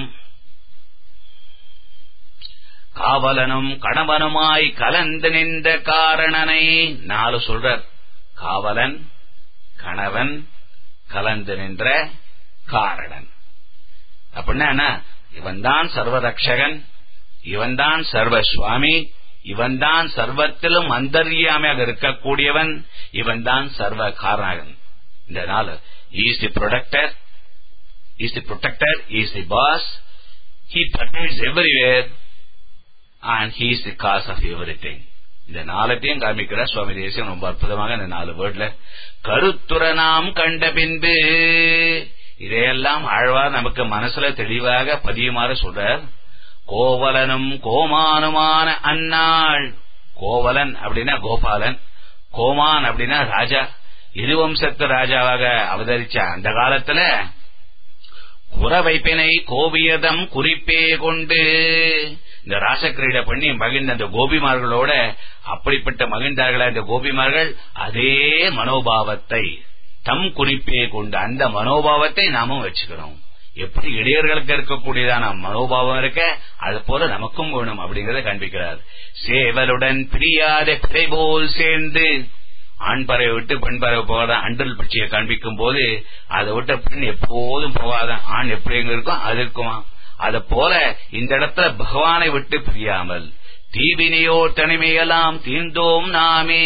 காவலனும் கணவனுமாய் கலந்து நின்ற காரணனை நாலு சொல்றார் காவலன் கணவன் கலந்து நின்ற காரணன் அப்படின்னா இவன்தான் சர்வரக்ஷகன் இவன்தான் சர்வ சுவாமி இவன்தான் சர்வத்திலும் அந்தர்யாமியாக இருக்கக்கூடியவன் இவன்தான் சர்வ காரணன் இந்த நாள் is the protector is the protector is the boss he protects everywhere and he is the cause of everything இந்த நாலத்தையும் காமிக்கிற சுவாமி தேசியம் ரொம்ப அற்புதமாக இந்த நாலு வேர்ட்ல கருத்துர நாம் கண்ட பின்பு இதையெல்லாம் ஆழ்வார் நமக்கு மனசுல தெளிவாக பதியுமாறு சொல்றார் கோவலனும் கோமானுமான அந்நாள் கோவலன் அப்படின்னா கோபாலன் கோமான் அப்படின்னா ராஜா இருவம்சத்து ராஜாவாக அவதரிச்ச அந்த காலத்துல குறவைப்பினை கோவியதம் குறிப்பே கொண்டு இந்த ராசக்கிரீட பண்ணி மகிழ்ந்த அந்த கோபிமார்களோட அப்படிப்பட்ட மகிழ்ந்தார்களா இந்த கோபிமார்கள் அதே மனோபாவத்தை தம் குறிப்பே கொண்டு அந்த மனோபாவத்தை நாமும் வச்சுக்கிறோம் எப்படி இடையர்களுக்கு இருக்கக்கூடியதான மனோபாவம் இருக்க அது போல நமக்கும் வேணும் அப்படிங்கறத காண்பிக்கிறார் சேவலுடன் பிரியாத பிறை போல் சேர்ந்து ஆண் பறவை விட்டு பெண் பறவை போகாத அண்டல் பட்சியை காண்பிக்கும் போது அதை விட்டு பெண் எப்போதும் போகாத ஆண் எப்படி எங்க இருக்கும் அது இருக்குமா அத போல இந்த இடத்துல பகவானை விட்டு பிரியாமல் தீவினையோ தனிமையெல்லாம் தீர்ந்தோம் நாமே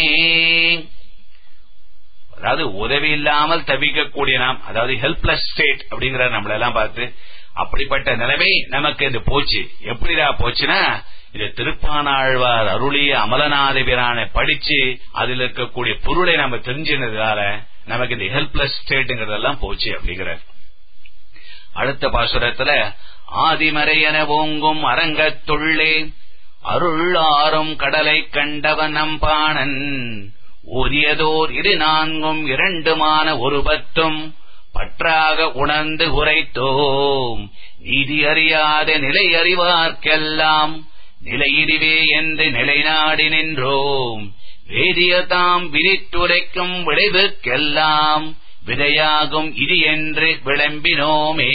அதாவது உதவி இல்லாமல் தவிக்கக்கூடிய நாம் அதாவது ஹெல்ப்லெஸ் ஸ்டேட் அப்படிங்கிற நம்மள எல்லாம் பார்த்து அப்படிப்பட்ட நிலைமை நமக்கு இது போச்சு எப்படிடா போச்சுன்னா இது திருப்பானாழ்வார் அருளிய அமலநாத பிரானை படிச்சு அதுல இருக்கக்கூடிய பொருளை நம்ம தெரிஞ்சினதுனால நமக்கு இந்த ஹெல்ப்லெஸ் ஸ்டேட்டுங்கிறதெல்லாம் போச்சு அப்படிங்கிற அடுத்த பாசுரத்துல ஆதிமறையன ஓங்கும் அரங்கத்துள்ளே அருள் ஆறும் கடலை கண்டவன் நம்பாணன் ஓதியதோர் இரு நான்கும் இரண்டுமான ஒரு பத்தும் பற்றாக உணர்ந்து உரைத்தோம் நீதி அறியாத நிலை அறிவார்க்கெல்லாம் நிலையிடிவே என்று நிலைநாடி நின்றோம் வேதியதாம் விரித்துரைக்கும் விளைவுக்கெல்லாம் விதையாகும் இது என்று விளம்பினோமே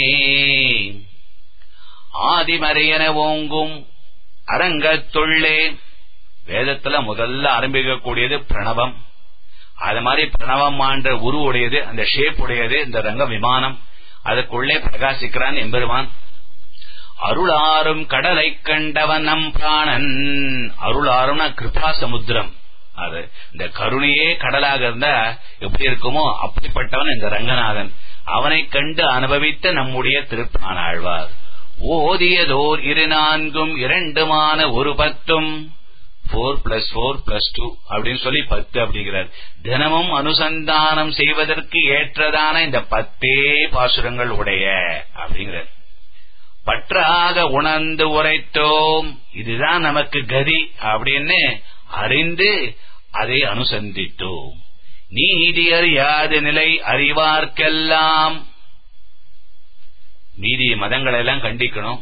ஆதிமறையன ஓங்கும் அரங்கத்துள்ளே வேதத்துல முதல்ல ஆரம்பிக்கக்கூடியது பிரணவம் அது மாதிரி பிரணவம் ஆன்ற உரு உடையது அந்த ஷேப் உடையது இந்த ரங்க விமானம் அதுக்குள்ளே பிரகாசிக்கிறான் எம்பெருமான் அருளாரும் கடலை கண்டவன் நம் பிராணன் அருளாரும்னா கிருபா சமுத்திரம் அது இந்த கருணையே கடலாக இருந்தா எப்படி இருக்குமோ அப்படிப்பட்டவன் இந்த ரங்கநாதன் அவனை கண்டு அனுபவித்த நம்முடைய திருப்பான ஆழ்வார் ஓதியதோர் இரு நான்கும் இரண்டுமான ஒரு பத்தும் four plus four plus two அப்படின்னு சொல்லி பத்து அப்படிங்கிறார் தினமும் அனுசந்தானம் செய்வதற்கு ஏற்றதான இந்த பத்தே பாசுரங்கள் உடைய அப்படிங்கிறார் பற்றாக உணர்ந்து உரைத்தோம் இதுதான் நமக்கு கதி அப்படின்னு அறிந்து அதை அனுசந்தித்தோம் நீதி அறியாத நிலை அறிவார்க்கெல்லாம் மீதி மதங்களை எல்லாம் கண்டிக்கணும்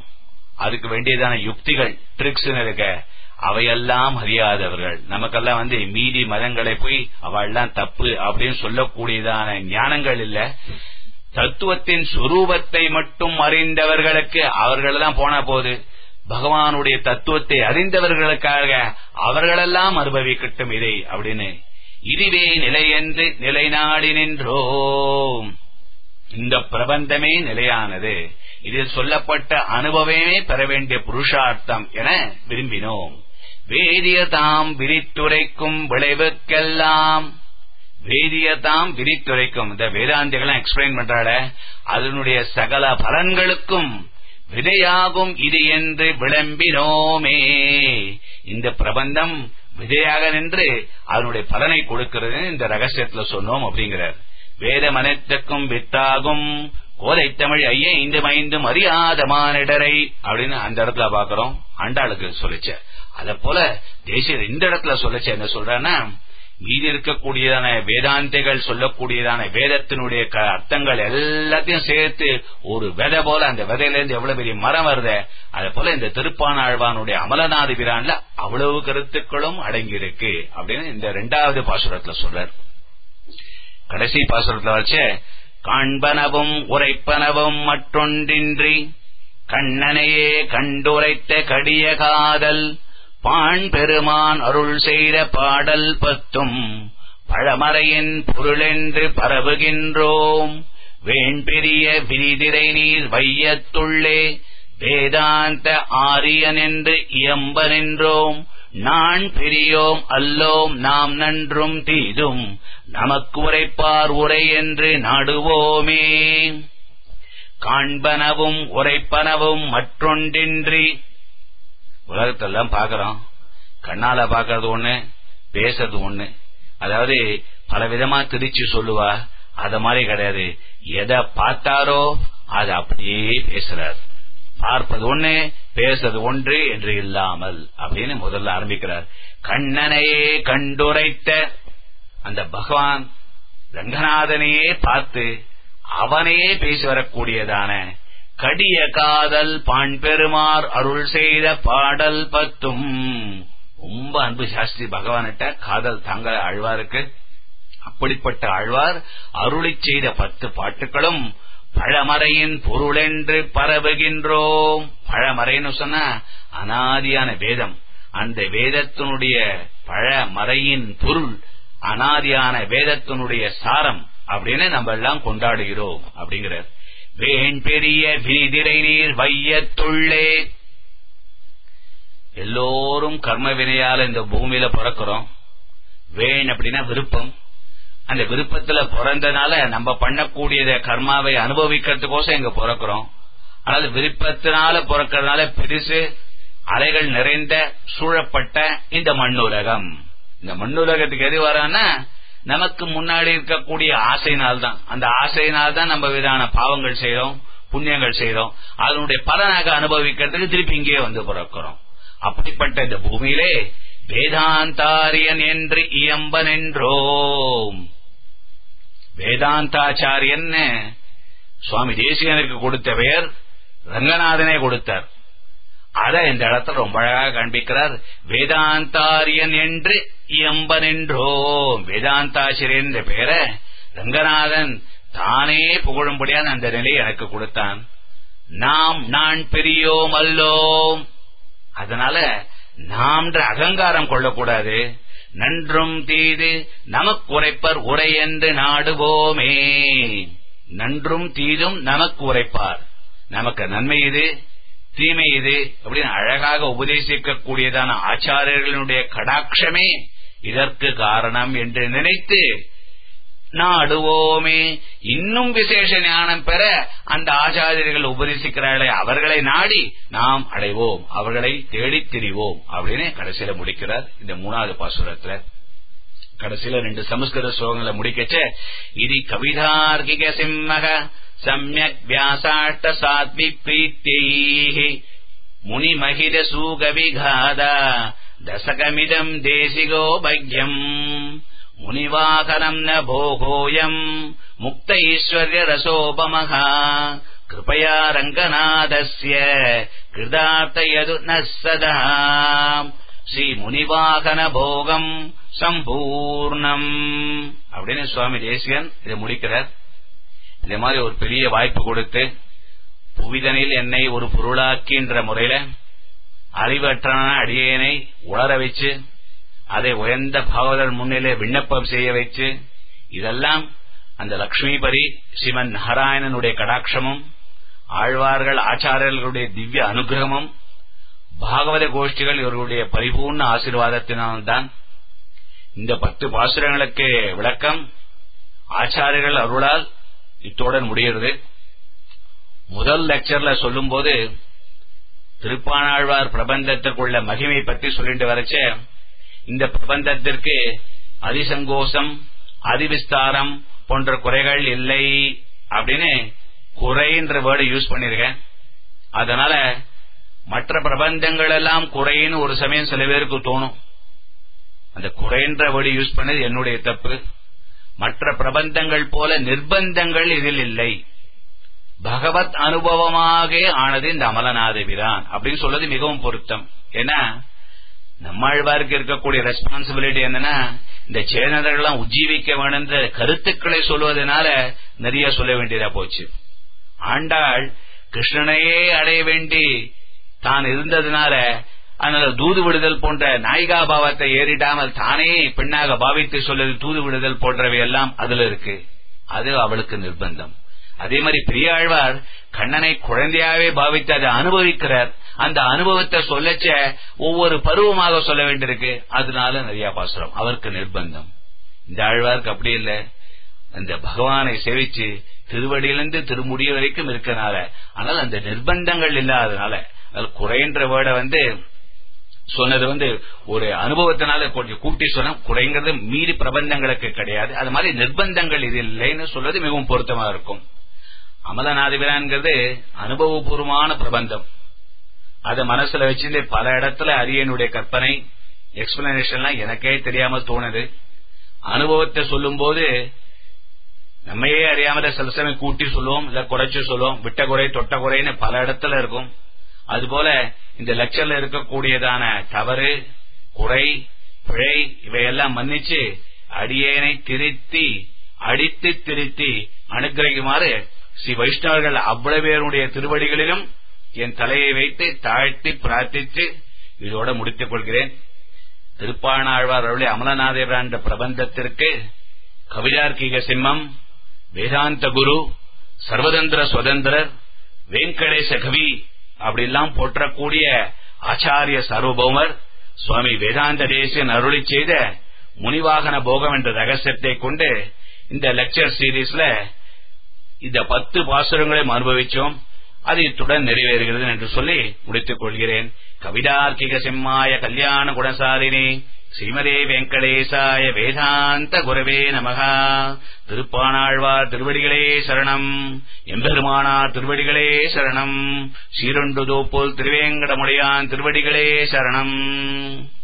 அதுக்கு வேண்டியதான யுக்திகள் ட்ரிக்ஸ் இருக்க அவையெல்லாம் அறியாதவர்கள் நமக்கெல்லாம் வந்து மீதி மதங்களை போய் அவெல்லாம் தப்பு அப்படின்னு சொல்லக்கூடியதான ஞானங்கள் இல்ல தத்துவத்தின் சுரூபத்தை மட்டும் அறிந்தவர்களுக்கு அவர்கள் தான் போனா போது பகவானுடைய தத்துவத்தை அறிந்தவர்களுக்காக அவர்களெல்லாம் அனுபவிக்கட்டும் இதை அப்படின்னு இதுவே நிலையென்று நிலைநாடி நின்றோம் இந்த பிரபந்தமே நிலையானது இதில் சொல்லப்பட்ட அனுபவமே பெற வேண்டிய புருஷார்த்தம் என விரும்பினோம் வேதியதாம் விரித்துரைக்கும் விளைவுக்கெல்லாம் வேதியதாம் விரித்துரைக்கும் இந்த வேதாந்திகள் எக்ஸ்பிளைன் பண்றாட அதனுடைய சகல பலன்களுக்கும் விதையாகும் இது என்று விளம்பினோமே இந்த பிரபந்தம் விதையாக நின்று அதனுடைய பலனை கொடுக்கிறது இந்த ரகசியத்துல சொன்னோம் அப்படிங்கிறார் வேதம் அனைத்துக்கும் வித்தாகும் கோதை தமிழ் ஐய ஐந்து மைந்தும் அறியாத மானிடரை அப்படின்னு அந்த இடத்துல பாக்குறோம் ஆண்டாளுக்கு சொல்லிச்ச அத போல தேசியர் இந்த இடத்துல சொல்லிச்ச என்ன சொல்றன்னா மீதி இருக்கக்கூடியதான வேதாந்திகள் சொல்லக்கூடியதான வேதத்தினுடைய அர்த்தங்கள் எல்லாத்தையும் சேர்த்து ஒரு விதை போல அந்த விதையில இருந்து எவ்வளவு பெரிய மரம் வருத அத போல இந்த திருப்பானாழ்வானுடைய அமலநாதி பிரான்ல அவ்வளவு கருத்துக்களும் அடங்கியிருக்கு அப்படின்னு இந்த ரெண்டாவது பாசுரத்துல சொல்றார் கடைசி பாசுரத்துல வச்சு காண்பனவும் உரைப்பனவும் மற்றொன்றின்றி கண்ணனையே கண்டுரைத்த கடிய காதல் பாண் பெருமான் அருள் செய்த பாடல் பத்தும் பழமறையின் பொருளென்று பரவுகின்றோம் வேண்பெரிய விரிதிரை நீர் வையத்துள்ளே வேதாந்த ஆரியன் என்று இயம்ப நின்றோம் நான் பெரியோம் அல்லோம் நாம் நன்றும் தீதும் நமக்கு உரைப்பார் உரை என்று நாடுவோமே காண்பனவும் உரைப்பனவும் மற்றொன்றின்றி உலகத்தெல்லாம் பாக்கிறோம் கண்ணால பாக்கிறது ஒண்ணு பேசுறது ஒண்ணு அதாவது பல விதமா திருச்சி சொல்லுவா அத மாதிரி கிடையாது எதை பார்த்தாரோ அது அப்படியே பேசுறார் பார்ப்பது ஒண்ணு பேசுறது ஒன்று என்று இல்லாமல் அப்படின்னு முதல்ல ஆரம்பிக்கிறார் கண்ணனையே கண்டுரைத்த அந்த பகவான் ரங்கநாதனையே பார்த்து அவனையே பேசி வரக்கூடியதான கடிய காதல் பாண் பெருமார் அருள் செய்த பாடல் பத்தும் ரொம்ப அன்பு சாஸ்திரி பகவானிட்ட காதல் தாங்க ஆழ்வாருக்கு அப்படிப்பட்ட ஆழ்வார் அருளி செய்த பத்து பாட்டுகளும் பழமறையின் பொருளென்று பரவுகின்றோம் பழமறைன்னு சொன்னா அனாதியான வேதம் அந்த வேதத்தினுடைய பழமறையின் பொருள் அனாதியான வேதத்தினுடைய சாரம் அப்படின்னு நம்ம எல்லாம் கொண்டாடுகிறோம் அப்படிங்கிறார் வேண் பெரிய விரிதிரை நீர் வையத்துள்ளே எல்லோரும் கர்ம வினையால இந்த பூமியில பிறக்கிறோம் வேண் அப்படின்னா விருப்பம் அந்த விருப்பத்துல பிறந்தனால நம்ம பண்ணக்கூடியத கர்மாவை அனுபவிக்கிறதுக்கோசம் இங்க பிறக்கிறோம் அதாவது விருப்பத்தினால பிறக்கிறதுனால பெருசு அலைகள் நிறைந்த சூழப்பட்ட இந்த மண்ணுலகம் இந்த மண்ணுலகத்துக்கு எது வரான்னா நமக்கு முன்னாடி இருக்கக்கூடிய ஆசையினால் தான் அந்த ஆசையினால் தான் நம்ம விதான பாவங்கள் செய்யறோம் புண்ணியங்கள் செய்யறோம் அதனுடைய பலனாக அனுபவிக்கிறதுக்கு திருப்பி இங்கே வந்து பிறக்கிறோம் அப்படிப்பட்ட இந்த பூமியிலே வேதாந்தாரியன் என்று இயம்பன் என்றோம் வேதாந்தாச்சாரியன் சுவாமி தேசிகனுக்கு கொடுத்த பெயர் ரங்கநாதனே கொடுத்தார் அத இந்த இடத்துல ரொம்ப அழகாக காண்பிக்கிறார் வேதாந்தாரியன் என்று இயம்பன் என்றோம் வேதாந்தாசிரியன் என்ற பெயரை ரங்கநாதன் தானே புகழும்படியான அந்த நிலையை எனக்கு கொடுத்தான் நாம் நான் பெரியோம் அல்லோம் அதனால நாம்ன்ற அகங்காரம் கொள்ளக்கூடாது நன்றும் தீது நமக்கு உரைப்பர் உரை என்று நாடுவோமே நன்றும் தீதும் நமக்கு உரைப்பார் நமக்கு நன்மை இது தீமை இது அப்படின்னு அழகாக உபதேசிக்க கூடியதான ஆச்சாரியர்களுடைய கடாட்சமே இதற்கு காரணம் என்று நினைத்து நாடுவோமே இன்னும் விசேஷ ஞானம் பெற அந்த ஆச்சாரியர்கள் உபதேசிக்கிறார்களே அவர்களை நாடி நாம் அடைவோம் அவர்களை தேடித் திரிவோம் அப்படின்னு கடைசியில முடிக்கிறார் இந்த மூணாவது பாசுரத்துல கடைசியில ரெண்டு சமஸ்கிருத ஸ்லோகங்களை முடிக்கச்ச இது கவிதார்க்கிக சிம்மக சமயக் வியாசாட்ட சாத்வி பிரீத்தி முனிமகித சூக விகாத தசகமிதம் தேசிகோ பக்யம் முனிவாகனம் ந போகோயம் முக்த ஈஸ்வர்ய ரசோபமஹ கிருபயா ரங்கநாதஸ்ய கிருதார்த்தயது ந சதா ஸ்ரீ முனிவாகன போகம் சம்பூர்ணம் அப்படின்னு சுவாமி தேசியன் இதை முடிக்கிறார் இதே மாதிரி ஒரு பெரிய வாய்ப்பு கொடுத்து புவிதனில் என்னை ஒரு பொருளாக்கின்ற முறையில அறிவற்றான அடியேனை உளர வச்சு அதை உயர்ந்த பாகவதர் முன்னிலே விண்ணப்பம் செய்ய வச்சு இதெல்லாம் அந்த லக்ஷ்மிபரி சிவன் நாராயணனுடைய கடாட்சமும் ஆழ்வார்கள் ஆச்சாரியர்களுடைய திவ்ய அனுகிரகமும் பாகவத கோஷ்டிகள் இவர்களுடைய பரிபூர்ண ஆசீர்வாதத்தினால்தான் இந்த பத்து பாசுரங்களுக்கு விளக்கம் ஆச்சாரியர்கள் அருளால் இத்துடன் முடிகிறது முதல் லெக்சர்ல சொல்லும்போது திருப்பானாழ்வார் பிரபந்தத்திற்குள்ள மகிமை பற்றி சொல்லிட்டு வரச்ச இந்த பிரபந்தத்திற்கு அதிசங்கோஷம் அதிவிஸ்தாரம் போன்ற குறைகள் இல்லை அப்படின்னு குறைன்ற வேர்டு யூஸ் பண்ணிருக்கேன் அதனால மற்ற பிரபந்தங்கள் எல்லாம் குறைன்னு ஒரு சமயம் சில பேருக்கு தோணும் அந்த குறைன்ற வேர்டு யூஸ் பண்ணது என்னுடைய தப்பு மற்ற பிரபந்தங்கள் போல நிர்பந்தங்கள் இதில் இல்லை பகவத் அனுபவமாக ஆனது இந்த அமலநாதபிரான் அப்படின்னு சொல்றது மிகவும் பொருத்தம் ஏன்னா நம்மாழ்வாருக்கு இருக்கக்கூடிய ரெஸ்பான்சிபிலிட்டி என்னன்னா இந்த சேனர்கள்லாம் உஜ்ஜீவிக்க வேணுன்ற கருத்துக்களை சொல்வதனால நிறைய சொல்ல வேண்டியதா போச்சு ஆண்டாள் கிருஷ்ணனையே அடைய வேண்டி தான் இருந்ததுனால அதனால தூது விடுதல் போன்ற நாயிகா பாவத்தை ஏறிடாமல் தானே பெண்ணாக பாவித்து சொல்வது தூது விடுதல் போன்றவை எல்லாம் அதுல இருக்கு அது அவளுக்கு நிர்பந்தம் அதே மாதிரி பெரியாழ்வார் கண்ணனை குழந்தையாவே பாவித்து அதை அனுபவிக்கிறார் அந்த அனுபவத்தை சொல்லச்ச ஒவ்வொரு பருவமாக சொல்ல வேண்டியிருக்கு அதனால நிறைய பாசுரம் அவருக்கு நிர்பந்தம் இந்த ஆழ்வாருக்கு அப்படி இல்லை அந்த பகவானை சேவிச்சு திருவடியிலிருந்து திருமுடிய வரைக்கும் இருக்கனால ஆனால் அந்த நிர்பந்தங்கள் இல்லாதனால குறைன்ற வேர்டை வந்து சொன்னது வந்து ஒரு அனுபவத்தினால கொஞ்சம் கூட்டி சொன்ன குறைங்கிறது மீறி பிரபந்தங்களுக்கு கிடையாது அது மாதிரி நிர்பந்தங்கள் இது இல்லைன்னு சொல்றது மிகவும் பொருத்தமா இருக்கும் அமலநாதிபிரான்கிறது அனுபவபூர்வமான பிரபந்தம் அதை மனசுல வச்சிருந்து பல இடத்துல அரியனுடைய கற்பனை எக்ஸ்பிளனேஷன்லாம் எனக்கே தெரியாம தோணுது அனுபவத்தை சொல்லும் போது நம்மையே அறியாமல சில சமயம் கூட்டி சொல்லுவோம் இல்ல குறைச்சு சொல்லுவோம் விட்ட குறை தொட்ட குறைன்னு பல இடத்துல இருக்கும் அதுபோல இந்த லெக்சர்ல இருக்கக்கூடியதான தவறு குறை பிழை இவையெல்லாம் மன்னிச்சு அடியேனை திருத்தி அடித்து திருத்தி அனுகிரகிக்குமாறு ஸ்ரீ வைஷ்ணவர்கள் அவ்வளவு பேருடைய திருவடிகளிலும் என் தலையை வைத்து தாழ்த்தி பிரார்த்தித்து இதோட முடித்துக் கொள்கிறேன் திருப்பாணாழ்வார் அருளி அமலநாதேவரா என்ற பிரபந்தத்திற்கு கவிதார்க்கிக சிம்மம் வேதாந்த குரு சர்வதந்திர சுதந்திரர் வெங்கடேச கவி அப்படிலாம் போற்றக்கூடிய ஆச்சாரிய சர்வபௌமர் சுவாமி வேதாந்த தேசியன் அருளி செய்த முனிவாகன போகம் என்ற ரகசியத்தை கொண்டு இந்த லெக்சர் சீரீஸ்ல இந்த பத்து பாசுரங்களையும் அனுபவிச்சோம் அது இத்துடன் நிறைவேறுகிறது என்று சொல்லி முடித்துக் கொள்கிறேன் கவிதார்க்கிக சிம்மாய கல்யாண குணசாலினி ஸ்ரீமதே வெங்கடேசாய வேதாந்த குரவே நமகா திருப்பானாழ்வார் திருவடிகளே சரணம் எம்பெருமானார் திருவடிகளே சரணம் சீரொண்டுதோ போல் திருவேங்கடமுடையான் திருவடிகளே சரணம்